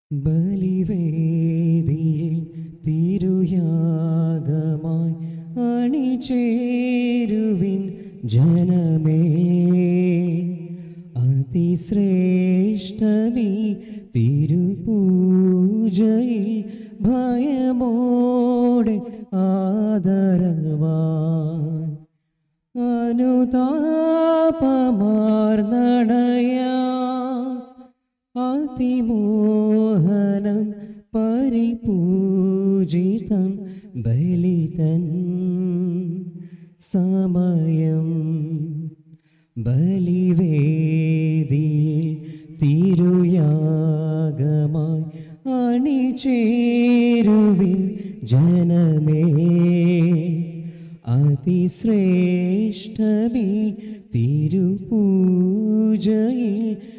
ബലിവേദിയിൽ തിരുയാഗമായി അണിചേരുവിൻ ജനമേ അതിശ്രേഷ്ഠമീ തിരുപൂജയിൽ ഭയമോടെ ആദരവാൻ അനുതാപമാർന്നണയാ അതിമോഹനം പരിപൂജിതം ബലിതൻ സമയം ബലിവേദിയിൽ തിരുയാഗമായി അണിചേരുവിൻ ജനമേ അതിശ്രേഷ്ഠമീ തിരുപൂജയിൽ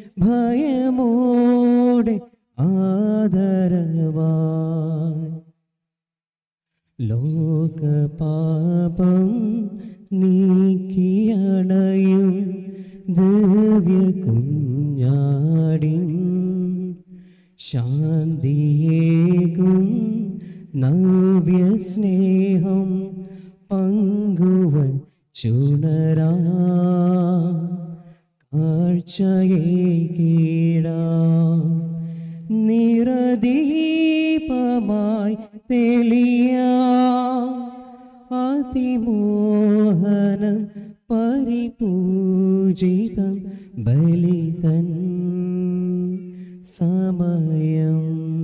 ഭയമോടെ ആദരവാൻ ലോകപാപം നീക്കിയണയും ദിവ്യ കുഞ്ഞാടിൻ ശാന്തിയേകും നവ്യസ്നേഹം പങ്കുവൻ ചുണരാ കാഴ്ചയെ കീടാ നിറദീപമായി തെളിയ അതിമോഹനം പരിപൂജിതം ബലിതൻ സമയം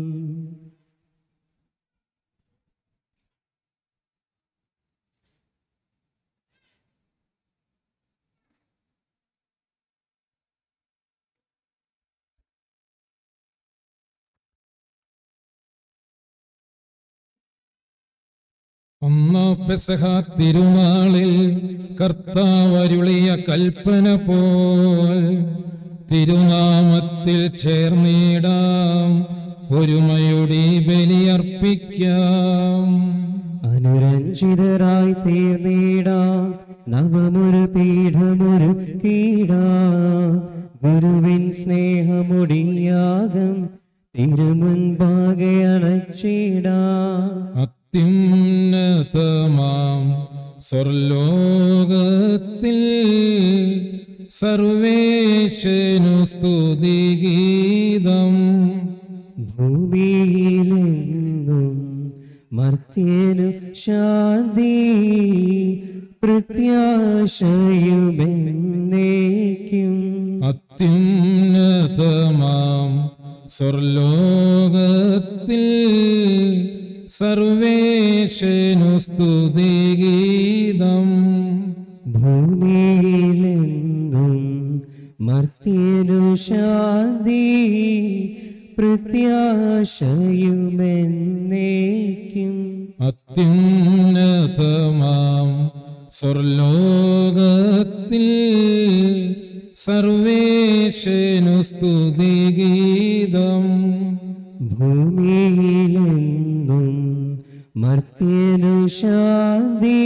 ഒന്നോ പെസഹ തിരുനാളിൽ കർത്താവരുളിയ കൽപ്പന പോൽ തിരുനാമത്തിൽ ചേർന്നിടാം ഒരുമയുടെ ബലിയർപ്പിക്കാം അനുരഞ്ജിതരായി തീർന്നിടാ നവമൊരു പീഠമൊരു കീടാ ഗുരുവിൻ സ്നേഹമുടിയാകം തിരുമുൻപാകെ അണച്ചിടാ അത്യുന്നതമാം സ്വർലോകത്തിൽ സർവേശനു സ്തുതിഗീതം ഭൂമിയിലെന്നും മർത്യനു ശാന്തി പ്രത്യാശയുമെന്നേക്കും അത്യുന്നതമാം സ്വർലോകത്തിൽ സർവേശനു സ്തുതിഗീതം ഭൂമിയിലെന്നും മർത്യനു ശാന്തി പ്രത്യാശയുമെന്നേക്കും അത്യുന്നതമാം സ്വർലോകത്തിൽ സർവേശനു സ്തുതിഗീതം ഭൂമിയിലെന്നും മർത്യനു ശാന്തി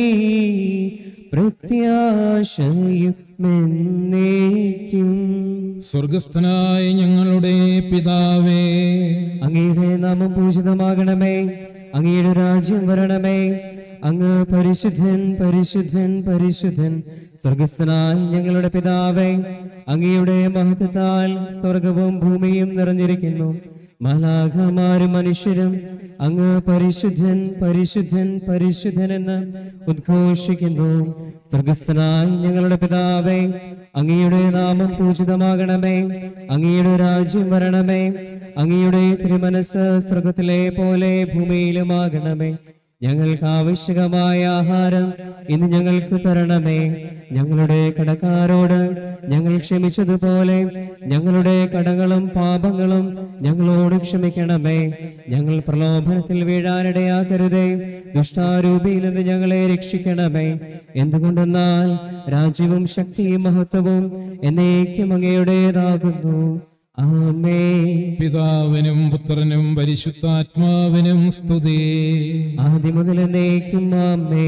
പ്രത്യാശയുമെന്നേക്കും സ്വർഗസ്ഥനായ ഞങ്ങളുടെ പിതാവേ അങ്ങയുടെ നാമം പൂജിതമാകണമേ അങ്ങയുടെ രാജ്യം വരണമേ അങ്ങ് പരിശുദ്ധൻ പരിശുദ്ധൻ പരിശുദ്ധൻ സ്വർഗസ്ഥനായ ഞങ്ങളുടെ പിതാവേ അങ്ങയുടെ മഹത്വത്താൽ സ്വർഗവും ഭൂമിയും നിറഞ്ഞിരിക്കുന്നു മാലാഖമാരും മനുഷ്യരും അങ്ങ് പരിശുദ്ധൻ പരിശുദ്ധൻ പരിശുദ്ധൻ എന്ന് ഉദ്ഘോഷിക്കുന്നു സ്വർഗസ്ഥനായ ഞങ്ങളുടെ പിതാവേ അങ്ങയുടെ നാമം പൂജിതമാകണമേ അങ്ങയുടെ രാജ്യം വരണമേ അങ്ങയുടെ തിരുമനസ് സ്വർഗത്തിലെ പോലെ ഭൂമിയിലുമാകണമേ ഞങ്ങൾക്ക് ആവശ്യകമായ ആഹാരം ഇന്ന് ഞങ്ങൾക്ക് തരണമേ ഞങ്ങളുടെ കടക്കാരോട് ഞങ്ങൾ ക്ഷമിച്ചതുപോലെ ഞങ്ങളുടെ കടങ്ങളും പാപങ്ങളും ഞങ്ങളോട് ക്ഷമിക്കണമേ ഞങ്ങൾ പ്രലോഭനത്തിൽ വീഴാനിടയാക്കരുതേ ദുഷ്ടാരൂപിയിൽ നിന്ന് ഞങ്ങളെ രക്ഷിക്കണമേ എന്തുകൊണ്ടെന്നാൽ രാജ്യവും ശക്തിയും മഹത്വവും എന്നേക്കും അങ്ങയുടേതാകുന്നു ആമേ പിതാവിനും പുത്രനും പരിശുദ്ധാത്മാവിനും സ്തുതി ആദ്യം മുതൽ എന്നേക്കും ആമേ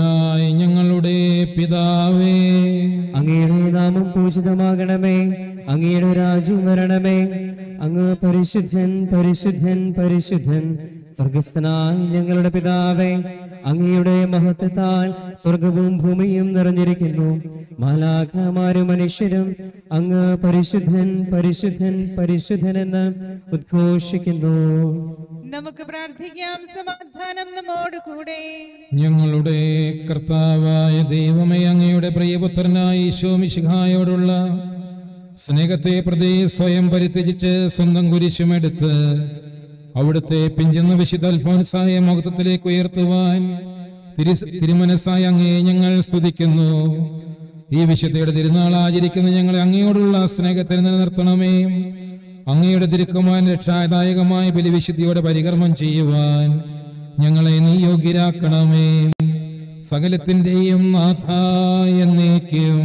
സ്വർഗസ്ഥനായ ഞങ്ങളുടെ പിതാവേ അങ്ങയുടെ നാമം പൂജിതമാകണമേ അങ്ങയുടെ രാജ്യം വരണമേ അങ്ങ് പരിശുദ്ധൻ പരിശുദ്ധൻ പരിശുദ്ധൻ സ്വർഗസ്ഥനായ ഞങ്ങളുടെ പിതാവേ അങ്ങയുടെ മഹത്വത്താൽ സ്വർഗവും ഭൂമിയും നിറഞ്ഞിരിക്കുന്നു മാലാഖമാരും മനുഷ്യരും അങ്ങ് പരിശുദ്ധൻ പരിശുദ്ധൻ പരിശുദ്ധൻ എന്ന് ഉദ്ഘോഷിക്കുന്നു നമുക്ക് പ്രാർത്ഥിക്കാം സമാധാനം നമ്മോട് കൂടെ ഞങ്ങളുടെ കർത്താവായ ദൈവമേ അങ്ങയുടെ പ്രിയപുത്രനായ ഈശോ മിശിഹായോടുള്ള സ്നേഹത്തെ പ്രതി സ്വയം പരിത്യജിച്ച് സ്വന്തം കുരിശുമെടുത്ത് അവിടുത്തെ പിഞ്ചെന്ന വിശുദ്ധ അൽഫോൻസായ മഹത്വത്തിലേക്ക് ഉയർത്തുവാൻ തിരു തിരുമനസ്സായ അങ്ങയെ ഞങ്ങൾ സ്തുതിക്കുന്നു ഈ വിശുദ്ധയുടെ തിരുനാൾ ആചരിക്കുന്ന ഞങ്ങളെ അങ്ങയോടുള്ള സ്നേഹത്തിൽ നിലനിർത്തണമേ അങ്ങയുടെ തിരുക്കുമാൻ രക്ഷാദായകമായ ബലിവിശുദ്ധിയോടെ പരികർമ്മം ചെയ്യുവാൻ ഞങ്ങളെ നീ യോഗ്യരാക്കണമേ സകലത്തിന്റെയും നാഥായ എന്നേക്കും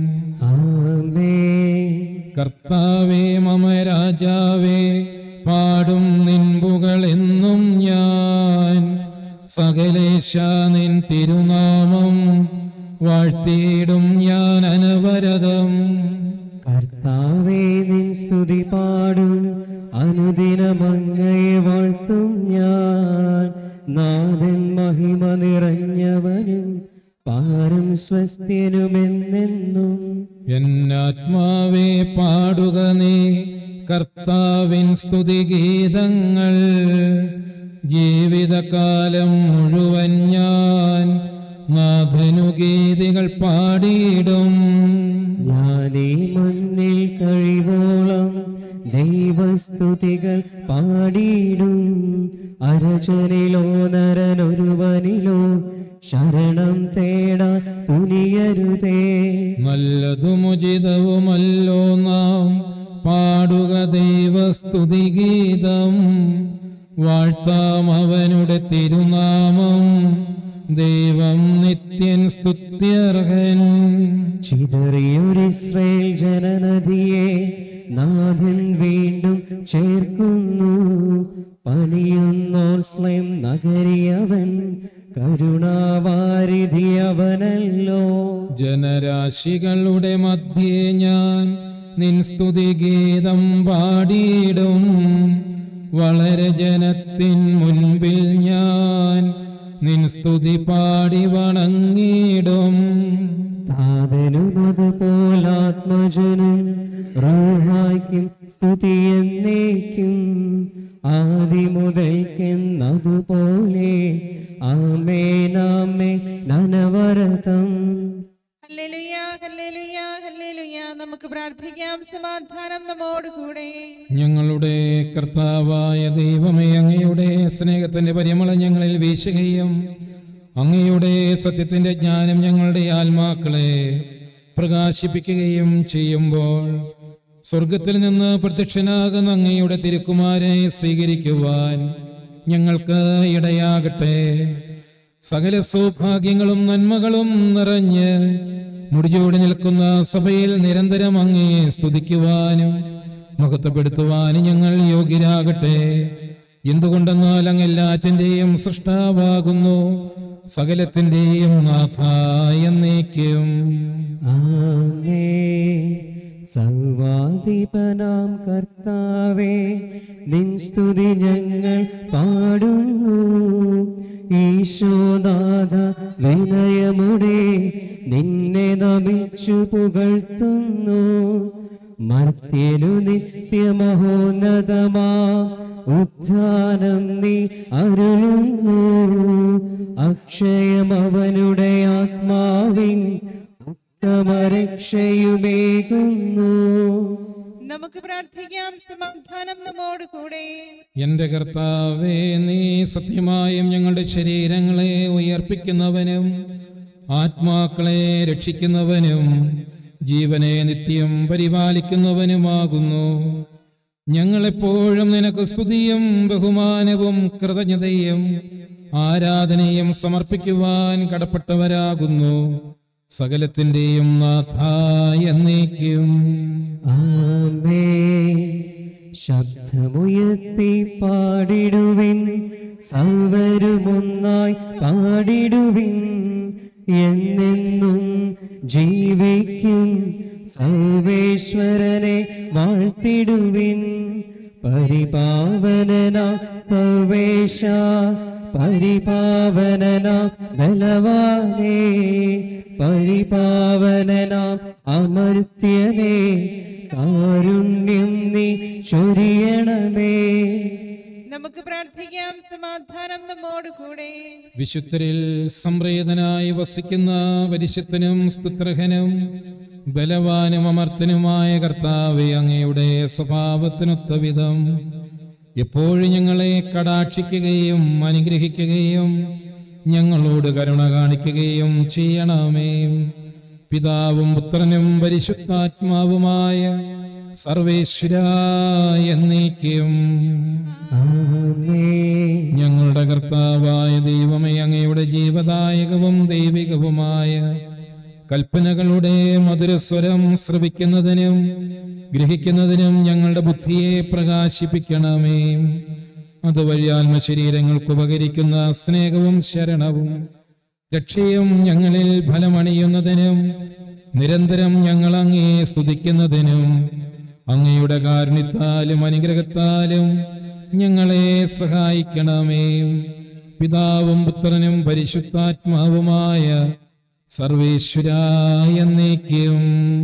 ആമേൻ കർത്താവേ മമ രാജാവേ പാടും നിൻപുകൾ എന്നും ഞാൻ സകലേശ നിൻ തിരുനാമം വാഴ്ത്തിയിടും ഞാൻ അനവരതം കർത്താവേ നിൻ സ്തുതി പാടും അനുദിനമങ്ങയെ വാഴ്ത്തും ഞാൻ നാഥൻ മഹിമ നിറഞ്ഞവനും പാരം സ്വസ്ത്യനുമെന്നെന്നും എന്നാത്മാവേ പാടുക നീ കർത്താവിൻ സ്തുതിഗീതങ്ങൾ ജീവിതകാലം മുഴുവൻ ഞാൻ നാഥനു ഗീതികൾ പാടിയിടും ഞാനീ മണ്ണിൽ കഴിവോളം ദൈവസ്തുതികൾ പാടിയിടും അരചനിലോ നരനൊരുവനിലോ ശരണം തേടാ തുനിയരുതേ നല്ലതുമുചിതവുമല്ലോ നാം പാടുക ദൈവസ്തുതിഗീതം വാഴ്ത്താം അവനുടെ തിരുനാമം ദൈവം നിത്യൻ സ്തുത്യർഹൻ ചിതറിയൊരിസ്രയേൽ ജനനദിയെ നാഥൻ വീണ്ടും ചേർക്കുന്നു പണിയുന്നോർ സ്ലം നഗരിയവൻ കരുണാവാരിധി അവനല്ലോ ജനരാശികളുടെ മധ്യേ ഞാൻ നിൻ സ്തുതിഗീതം പാടിയിടും വളരെ ജനത്തിൻ മുൻപിൽ ഞാൻ നിൻ സ്തുതി പാടി വണങ്ങിയിടും താതനും അതുപോലാത്മജനും റൂഹായ്ക്കും സ്തുതി എന്നേക്കും ആദി മുതൽക്കെന്നതുപോലെ ആമേനാമേ നനവരതം ഹല്ലേലൂയ ഹല്ലേലൂയ ഹല്ലേലൂയ നമുക്ക് പ്രാർത്ഥിക്കാം സമാധാനം നമ്മോട് കൂടെ ഞങ്ങളുടെ കർത്താവായ ദൈവമേ അങ്ങയുടെ സ്നേഹത്തിന്റെ പരിമളം ഞങ്ങളിൽ വീശുകയും അങ്ങയുടെ സത്യത്തിന്റെ ജ്ഞാനം ഞങ്ങളുടെ ആത്മാക്കളെ പ്രകാശിപ്പിക്കുകയും ചെയ്യുമ്പോൾ സ്വർഗത്തിൽ നിന്ന് പ്രത്യക്ഷനാകുന്ന അങ്ങയുടെ തിരുക്കുമാരെ സ്വീകരിക്കുവാൻ ഞങ്ങൾക്ക് ഇടയാകട്ടെ സകല സൗഭാഗ്യങ്ങളും നന്മകളും നിറഞ്ഞ് മുടിചൂടി നിൽക്കുന്ന സഭയിൽ നിരന്തരം അങ്ങയെ സ്തുതിക്കുവാനും മഹത്വപ്പെടുത്തുവാനും ഞങ്ങൾ യോഗ്യരാകട്ടെ എന്തുകൊണ്ടെന്നാൽ അങ്ങ് എല്ലാറ്റിന്റെയും സൃഷ്ടാവാകുന്നു സകലത്തിന്റെയും നാഥായ എന്നേക്കും ആമേ സർവാധിപനാം കർത്താവേ നിൻ സ്തുതി ഞങ്ങൾ പാടുന്നു ഈശോനാഥ വിനയമുടെ നിന്നെ നമിച്ചു പുകഴ്ത്തുന്നു മർത്യനു നിത്യമഹോന്നതമാ ഉത്ഥാനം നീ അരുളുന്നു അക്ഷയം അവനുടെ ആത്മാവിൻ ഉത്തമരക്ഷയുമേകുന്നു നമുക്ക് പ്രാർത്ഥിക്കാം സമാധാനം നമ്മോട് കൂടെ എന്റെ കർത്താവേ നീ സത്യമായും ഞങ്ങളുടെ ശരീരങ്ങളെ ഉയർപ്പിക്കുന്നവനും ആത്മാക്കളെ രക്ഷിക്കുന്നവനും ജീവനെ നിത്യം പരിപാലിക്കുന്നവനുമാകുന്നു ഞങ്ങളെപ്പോഴും നിനക്ക് സ്തുതിയും ബഹുമാനവും കൃതജ്ഞതയും ആരാധനയും സമർപ്പിക്കുവാൻ കടപ്പെട്ടവരാകുന്നു സകലത്തിന്റെയും നാഥായ എന്നേക്കും ആമേ ശബ്ദമുയർത്തി പാടിടുവിൻ സർവരുമൊന്നായി പാടിടുവിൻ എന്നെന്നും ജീവിക്കും സർവേശ്വരനെ വാഴ്ത്തിടുവിൻ പരിപാവനന സർവേശ പരിപാവനന ബലവാനേ പരിപാവനന അമർത്യനേ കാരുണ്യം നീ ചൊരിയണമേ നമുക്ക് പ്രാർത്ഥിക്കാം സമാധാനം നമ്മോട് കൂടെ വിശുദ്ധരിൽ സംപ്രീതനായി വസിക്കുന്ന പരിശുദ്ധനും സ്തുത്രഹനും ബലവാനും അമർത്തനുമായ കർത്താവെ അങ്ങയുടെ സ്വഭാവത്തിനൊത്ത വിധം എപ്പോഴും ഞങ്ങളെ കടാക്ഷിക്കുകയും അനുഗ്രഹിക്കുകയും ഞങ്ങളോട് കരുണ കാണിക്കുകയും ചെയ്യണമേ പിതാവും പുത്രനും പരിശുദ്ധാത്മാവുമായ സർവേശ്വര എന്നേക്കും ആമേൻ ഞങ്ങളുടെ കർത്താവായ ദൈവമേ അങ്ങയുടെ ജീവദായകവും ദൈവികവുമായ കൽപ്പനകളുടെ മധുരസ്വരം ശ്രവിക്കുന്നതിനും ഗ്രഹിക്കുന്നതിനും ഞങ്ങളുടെ ബുദ്ധിയെ പ്രകാശിപ്പിക്കണമേ അതുവഴി ആത്മശരീരങ്ങൾക്ക് ഉപകരിക്കുന്ന സ്നേഹവും ശരണവും രക്ഷയും ഞങ്ങളിൽ ഫലമണിയുന്നതിനും നിരന്തരം ഞങ്ങൾ അങ്ങേ സ്തുതിക്കുന്നതിനും അങ്ങയുടെ കാരുണ്യത്താലും അനുഗ്രഹത്താലും ഞങ്ങളെ സഹായിക്കണമേ പിതാവും പുത്രനും പരിശുദ്ധാത്മാവുമായ സർവേശ്വരായ എന്നേക്കും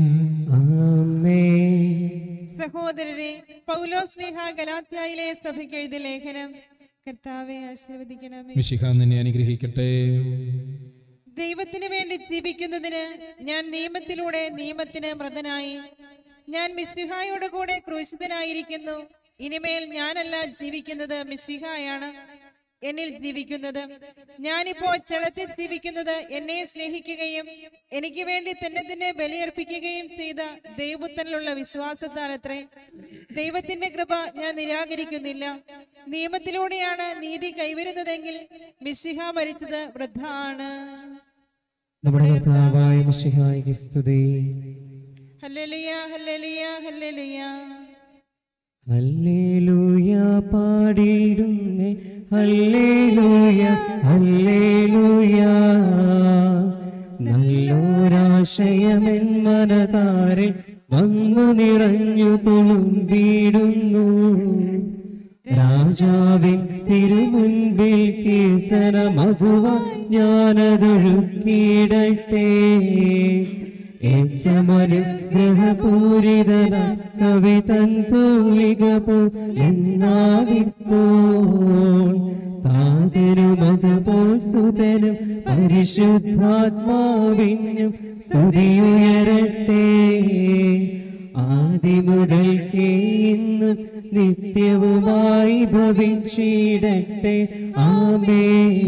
ആമേൻ സഹോദരരെ പൗലോ സ്നേഹ ഗലാത്യായിലെ സഭയ്ക്ക് എഴുതിയ ലേഖനം കർത്താവെ ആശീർവദിക്കണമേ മിശിഹ നിന്നെ അനുഗ്രഹിക്കട്ടെ ദൈവത്തിന് വേണ്ടി ജീവിക്കുന്നതിന് ഞാൻ നിയമത്തിലൂടെ നിയമത്തിന് മൃതനായി ഞാൻ മിശിഹായോട് കൂടെ ക്രൂശിതനായിരിക്കുന്നു ഇനിമേൽ ഞാനല്ല ജീവിക്കുന്നത് മിശിഹായാണ് എന്നിൽ ജീവിക്കുന്നത് ഞാനിപ്പോ ചളത്തിൽ ജീവിക്കുന്നത് എന്നെ സ്നേഹിക്കുകയും എനിക്ക് വേണ്ടി തന്നെ തന്നെ ബലിയർപ്പിക്കുകയും ചെയ്ത ദൈവത്തിലുള്ള വിശ്വാസത്താലത്രേ ദൈവത്തിന്റെ കൃപ ഞാൻ നിരാകരിക്കുന്നില്ല നിയമത്തിലൂടെയാണ് നീതി കൈവരുന്നതെങ്കിൽ മിശിഹ മരിച്ചത് വൃദ്ധാണ് നമ്മുടെ കർത്താവായ മിശിഹായിക്ക് സ്തുതി ഹല്ലേലൂയ ഹല്ലേലൂയ ഹല്ലേലൂയ ഹല്ലേലൂയ പാടിയിടുന്നേ ഹല്ലേലൂയ ഹല്ലേലൂയ നല്ലൊരാശയമെൻ മനതാരിൽ വന്നു നിറഞ്ഞു തുളുമ്പിടുന്നു രാജാവിൻ തിരുമുൻപിൽ കീർത്തന മധുവ ഞാനതൊഴുക്കിയിടട്ടെ ഏറ്റമനുഗ്രഹപൂരിതന കവി തൻ തൂലിക പോലെന്നാവിപ്പോൾ താതനും അതുപോൽ സ്തുതനും പരിശുദ്ധാത്മാവിനും സ്തുതിയുയരട്ടെ ആദിമുതൽക്കേ ഇന്ന് നിത്യവുമായി ഭവിച്ചിടട്ടെ ആമേ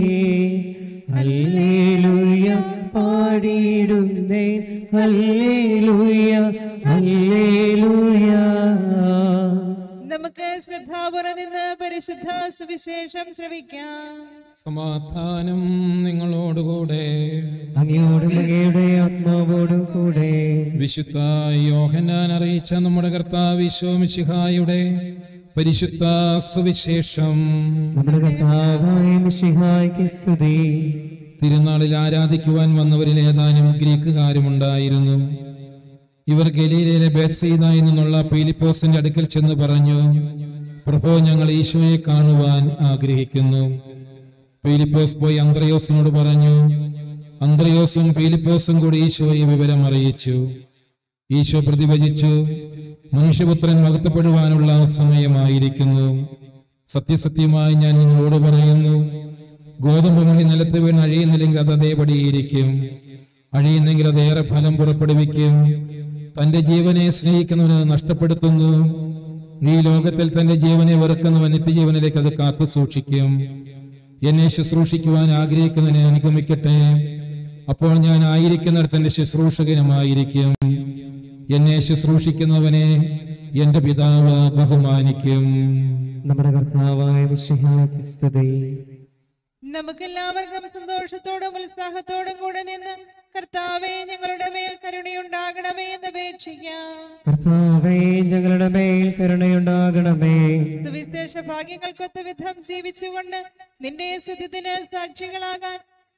ഹല്ലേലൂയ പാടിയിടുന്നേ ഹല്ലേലൂയ ഹല്ലേലൂയ നമുക്ക് ശ്രദ്ധാപുറം നിന്ന് പരിശുദ്ധ സുവിശേഷം ശ്രവിക്കാം സമാധാനം നിങ്ങളോടുകൂടെ അങ്ങയോടും അങ്ങയുടെ ആത്മാവോടും കൂടെ വിശുദ്ധ യോഹന്നാൻ അറിയിച്ച നമ്മുടെ കർത്താവ് ഈശോമിശിഹായുടെ പരിശുദ്ധ സുവിശേഷം നമ്മുടെ കർത്താവായ മിശിഹായ്ക്ക് സ്തുതി തിരുനാളിൽ ആരാധിക്കുവാൻ വന്നവരിൽ ഏതാനും ഗ്രീക്കുകാരുമുണ്ടായിരുന്നു ഇവർ ഗലീലയിലെ ബേത്സയിദായി നിന്നുള്ള പീലിപ്പോസിന്റെ അടുക്കൽ ചെന്ന് പറഞ്ഞു പ്രഭോ ഞങ്ങൾ ഈശോയെ കാണുവാൻ ആഗ്രഹിക്കുന്നു പീലിപ്പോസ് പോയി അന്ത്രയോസിനോട് പറഞ്ഞു അന്ത്രയോസും പീലിപ്പോസും കൂടി ഈശോയെ വിവരം അറിയിച്ചു ഈശോ പ്രതിഭജിച്ചു മനുഷ്യപുത്രൻ മഹത്വപ്പെടുവാനുള്ള സമയമായിരിക്കുന്നു സത്യസത്യമായി ഞാൻ നിങ്ങളോട് പറയുന്നു ഗോതമ്പ് മണി നിലത്ത് വീണ് അഴിയുന്നില്ലെങ്കിൽ അത് അതേപടിയിരിക്കും അഴിയുന്നെങ്കിൽ അത് ഏറെ ഫലം പുറപ്പെടുവിക്കും തന്റെ ജീവനെ സ്നേഹിക്കുന്നവന് അത് നഷ്ടപ്പെടുത്തുന്നു ഈ ലോകത്തിൽ തന്റെ ജീവനെ വെറുക്കുന്നവൻ നിത്യജീവനിലേക്ക് അത് കാത്തു സൂക്ഷിക്കും എന്നെ ശുശ്രൂഷിക്കുവാൻ ആഗ്രഹിക്കുന്നതിനെ അനുഗമിക്കട്ടെ അപ്പോൾ ഞാൻ ആയിരിക്കുന്നിടത്ത് എന്റെ ശുശ്രൂഷകനുമായിരിക്കും എന്നെ ശുശ്രൂഷിക്കുന്നവനെ എന്റെ പിതാവ് ബഹുമാനിക്കും നമ്മുടെ കർത്താവായ മിശിഹായ്ക്ക് സ്തുതി നമുക്കെല്ലാവർക്കും സന്തോഷത്തോടും ഉത്സാഹത്തോടും കൂടെ നിന്ന് കർത്താവെ ഞങ്ങളുടെ മേൽ കരുണയുണ്ടാകണമേ എന്ന് അപേക്ഷിക്കാം കർത്താവേ ഞങ്ങളുടെ മേൽ കരുണയുണ്ടാകണമേ സുവിശേഷ ഭാഗ്യങ്ങൾക്കൊത്ത വിധം ജീവിച്ചുകൊണ്ട് നിന്റെ സത്യത്തിന് സാക്ഷികളാകാൻ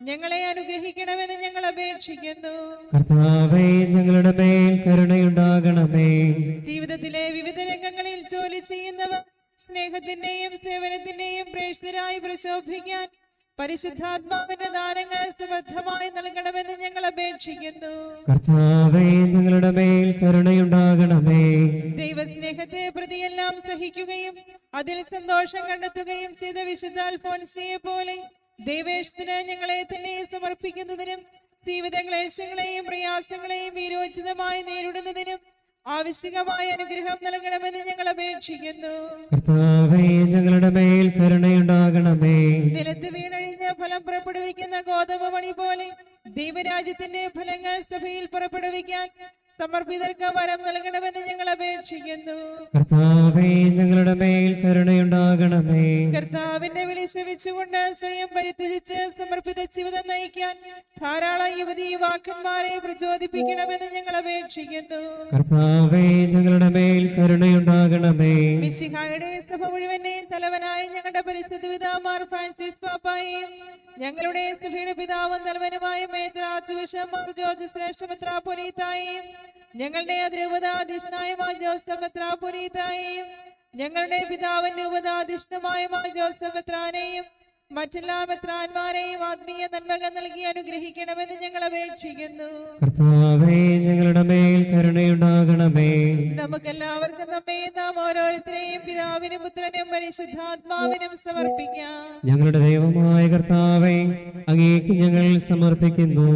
ഞങ്ങളെ അനുഗ്രഹിക്കണമെന്ന് ഞങ്ങൾ അപേക്ഷിക്കുന്നു കർത്താവേ ഞങ്ങളുടെ മേൽ കരുണയുണ്ടാകണമേ ജീവിതത്തിലെ വിവിധ രംഗങ്ങളിൽ ജോലി ചെയ്യുന്നവർ സ്നേഹത്തിന്റെയും സേവനത്തിന്റെയും പ്രേക്ഷിതരായി പ്രശോഭിക്കാൻ പരിശുദ്ധാത്മാവിന്റെ ദാനങ്ങൾ സമൃദ്ധമായി നൽകണമെന്ന് ഞങ്ങൾ അപേക്ഷിക്കുന്നു കർത്താവേ ഞങ്ങളുടെ മേൽ കരുണയുണ്ടാകണമേ ദൈവസ്നേഹത്തെ പ്രതിയെല്ലാം സഹിക്കുകയും അതിൽ സന്തോഷം കണ്ടെത്തുകയും ചെയ്ത വിശുദ്ധ അൽഫോൻസിയെ പോലെ ദൈവേഷത്തിന് ഞങ്ങളെ തന്നെ സമർപ്പിക്കുന്നതിനും ജീവിത ക്ലേശങ്ങളെയും പ്രയാസങ്ങളെയും വീരോചിതമായി നേരിടുന്നതിനും ആവശ്യകമായ അനുഗ്രഹം നൽകണമെന്ന് ഞങ്ങൾ അപേക്ഷിക്കുന്നു കർത്താവേ ഞങ്ങളുടെ മേൽ കരുണയുണ്ടാകണമേ നിലത്ത് വീണഴിഞ്ഞ് ഫലം പുറപ്പെടുവിക്കുന്ന ഗോതമ്പ് മണി പോലെ ദൈവരാജ്യത്തിന്റെ ഫലങ്ങൾ സഭയിൽ പുറപ്പെടുവിക്കാൻ സമർപ്പിതർക്ക് വരം നൽകണമെന്ന് ഞങ്ങൾ അപേക്ഷിക്കുന്നു കർത്താവേ ഞങ്ങളുടെ മേൽ കരുണയുണ്ടാകണമേ കർത്താവിന്റെ വിളി ശ്രമിച്ചുകൊണ്ട് സ്വയം പരിത്യജിച്ച് സമർപ്പിത ജീവിതം നയിക്കാൻ ധാരാളം യുവതി യുവാക്കന്മാരെ പ്രചോദിപ്പിക്കണമെന്ന് ഞങ്ങൾ അപേക്ഷിക്കുന്നു കർത്താവേ ഞങ്ങളുടെ മേൽ കരുണയുണ്ടാകണമേ മിശിഹായുടെ സഭ മുഴുവന്റെയും തലവനായ ഞങ്ങളുടെ പരിസ്ഥിതി പിതാമാർ ഫ്രാൻസിസ് പാപ്പായെയും ഞങ്ങളുടെ സഭയുടെ പിതാവും തലവനുമായ മേത്ര ആർച്ച് ബിഷപ്പ് മാർ ജോർജ് ശ്രേഷ്ഠ മെത്രാപ്പൊലീത്തായെയും ഞങ്ങളുടെ അതിരൂപതാധിഷ്ഠനായ മാ ജോസഫ് മെത്രാപ്പൊലീത്തായെയും ഞങ്ങളുടെ പിതാവിന്റെ ഉപതാധിഷ്ഠമായ മാ ജോസഫ് മെത്രാനെയും മറ്റെല്ലാ മെത്രാന്മാരെയും ആത്മീയ നന്മകൾ നൽകി അനുഗ്രഹിക്കണമെന്ന് ഞങ്ങൾ അപേക്ഷിക്കുന്നു കർത്താവേ ഞങ്ങളുടെ മേൽ കരുണയുണ്ടാകണമേ നമുക്കെല്ലാവർക്കും നമ്മെ നാം ഓരോരുത്തരെയും പിതാവിനും പുത്രനും പരിശുദ്ധാത്മാവിനും സമർപ്പിക്കാം ഞങ്ങളുടെ ദൈവമായ കർത്താവേ അങ്ങേക്ക് ഞങ്ങൾ സമർപ്പിക്കുന്നു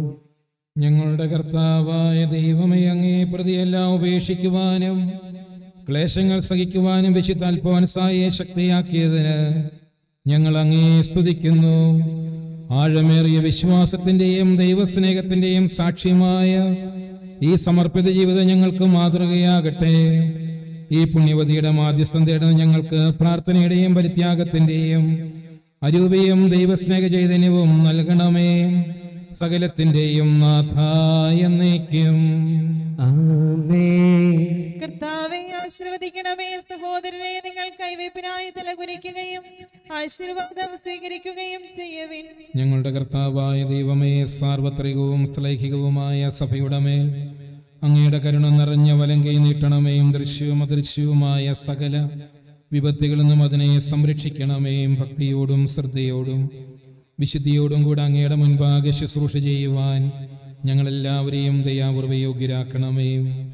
ഞങ്ങളുടെ കർത്താവായ ദൈവമേ അങ്ങേ പ്രതിയെല്ലാം ഉപേക്ഷിക്കുവാനും ക്ലേശങ്ങൾ സഹിക്കുവാനും വിശുദ്ധ അൽഫോൻസായെ ശക്തിയാക്കിയതിന് ഞങ്ങൾ അങ്ങേ സ്തുതിക്കുന്നു ആഴമേറിയ വിശ്വാസത്തിന്റെയും ദൈവസ്നേഹത്തിന്റെയും സാക്ഷ്യമായ ഈ സമർപ്പിത ജീവിതം ഞങ്ങൾക്ക് മാതൃകയാകട്ടെ ഈ പുണ്യവതിയുടെ മാധ്യസ്ഥം തേടുന്ന ഞങ്ങൾക്ക് പ്രാർത്ഥനയുടെയും പരിത്യാഗത്തിന്റെയും അരൂപയും ദൈവസ്നേഹ ചൈതന്യവും നൽകണമേ സകലത്തിന്റെയും നാഥായ എന്നേക്കും ആമേ കർത്താവെ ആശീർവദിക്കണമേ സഹോദരനെ നിങ്ങൾ കൈവയ്പിനായി തലകുനിക്കുകയും ആശീർവാദം സ്വീകരിക്കുകയും ചെയ്യവിൻ ഞങ്ങളുടെ കർത്താവായ ദൈവമേ സാർവത്രികവും ശ്ലൈഹികവുമായ സഭയുടെ മേൽ അങ്ങയുടെ കരുണ നിറഞ്ഞ വലങ്കൈ നീട്ടണമേ ദൃശ്യവും അദൃശ്യവുമായ സകല വിപത്തുകളിൽ നിന്നും അതിനെ സംരക്ഷിക്കണമേ ഭക്തിയോടും ശ്രദ്ധയോടും വിശുദ്ധിയോടും കൂടെ അങ്ങയുടെ മുൻപാകെ ശുശ്രൂഷ ചെയ്യുവാൻ ഞങ്ങളെല്ലാവരെയും ദയാപൂർവ്വ യോഗ്യരാക്കണമേ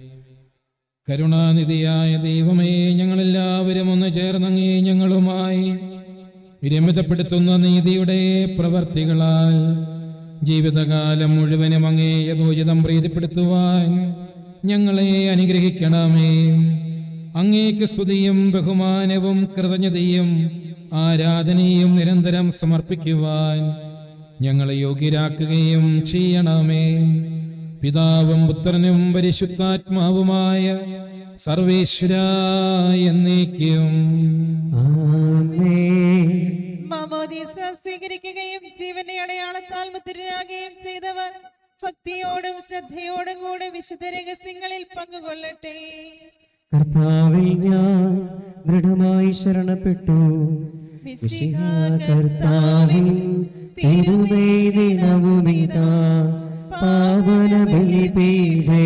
കരുണാനിധിയായ ദൈവമേ ഞങ്ങളെല്ലാവരും ഒന്ന് ചേർന്നങ്ങേ ഞങ്ങളുമായി വിരമിതപ്പെടുത്തുന്ന നീതിയുടെ പ്രവർത്തികളാൽ ജീവിതകാലം മുഴുവനും അങ്ങേ യഥോചിതം പ്രീതിപ്പെടുത്തുവാൻ ഞങ്ങളെ അനുഗ്രഹിക്കണമേ അങ്ങേക്ക് സ്തുതിയും ബഹുമാനവും കൃതജ്ഞതയും ആരാധനയും നിരന്തരം സമർപ്പിക്കുവാൻ ഞങ്ങളെ യോഗ്യരാക്കുകയും ചെയ്യണമേ പിതാവും പുത്രനും പരിശുദ്ധാത്മാവുമായ സർവേശ്വര എന്നേക്കും ആമേ മാമോദീസ സ്വീകരിക്കുകയും ജീവന്റെ അടയാളത്താൽ മുദ്രരാകുകയും ചെയ്തവർ ഭക്തിയോടും ശ്രദ്ധയോടും കൂടെ വിശുദ്ധ രഹസ്യങ്ങളിൽ പങ്കുകൊള്ളട്ടെ കർത്താവിൽ ഞാൻ ദൃഢമായി ശരണപ്പെട്ടു മിശിഹ കർത്താവിൻ തിരുവേദിനവുമിതാ പാവന ബലിപീഠേ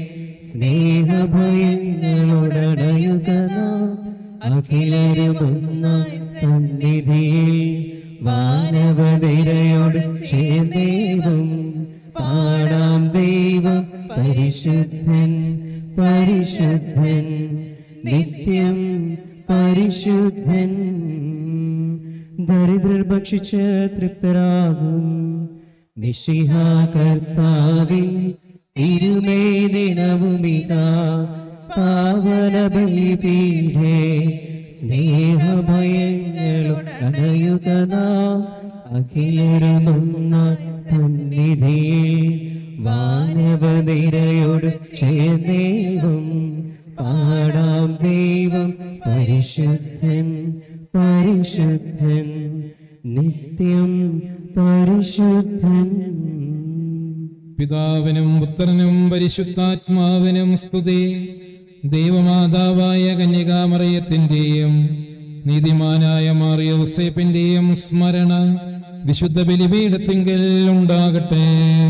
സ്നേഹഭയങ്ങളോടടയുക അഖിലരുമൊന്നായി സന്നിധിയിൽ വാനവനിരയോട് ചേർന്നേവം പാടാം ദൈവം പരിശുദ്ധൻ പരിശുദ്ധൻ നിത്യം പരിശുദ്ധൻ ദരിദ്രർ ഭക്ഷിച്ച് തൃപ്തരാകും മിശിഹ കർത്താവിൻ തിരുമേദിനവുമിതാ പാവന ബലിപീഠേ സ്നേഹഭയങ്ങളോട് അടയുക നാം അഖിലരുമൊന്നായി സന്നിധിയിൽ വാനവനിരയോട് ചേർന്നേവം പാടാം ദൈവം പരിശുദ്ധൻ പരിശുദ്ധൻ നിത്യം പരിശുദ്ധൻ പിതാവിനും പുത്രനും പരിശുദ്ധാത്മാവിനും സ്തുതി ദൈവമാതാവായ കന്യകാമറിയത്തിന്റെയും നീതിമാനായ മാറിയോസേപ്പിന്റെയും സ്മരണ വിശുദ്ധ ബലിപീഠത്തിങ്കൽ ഉണ്ടാകട്ടെ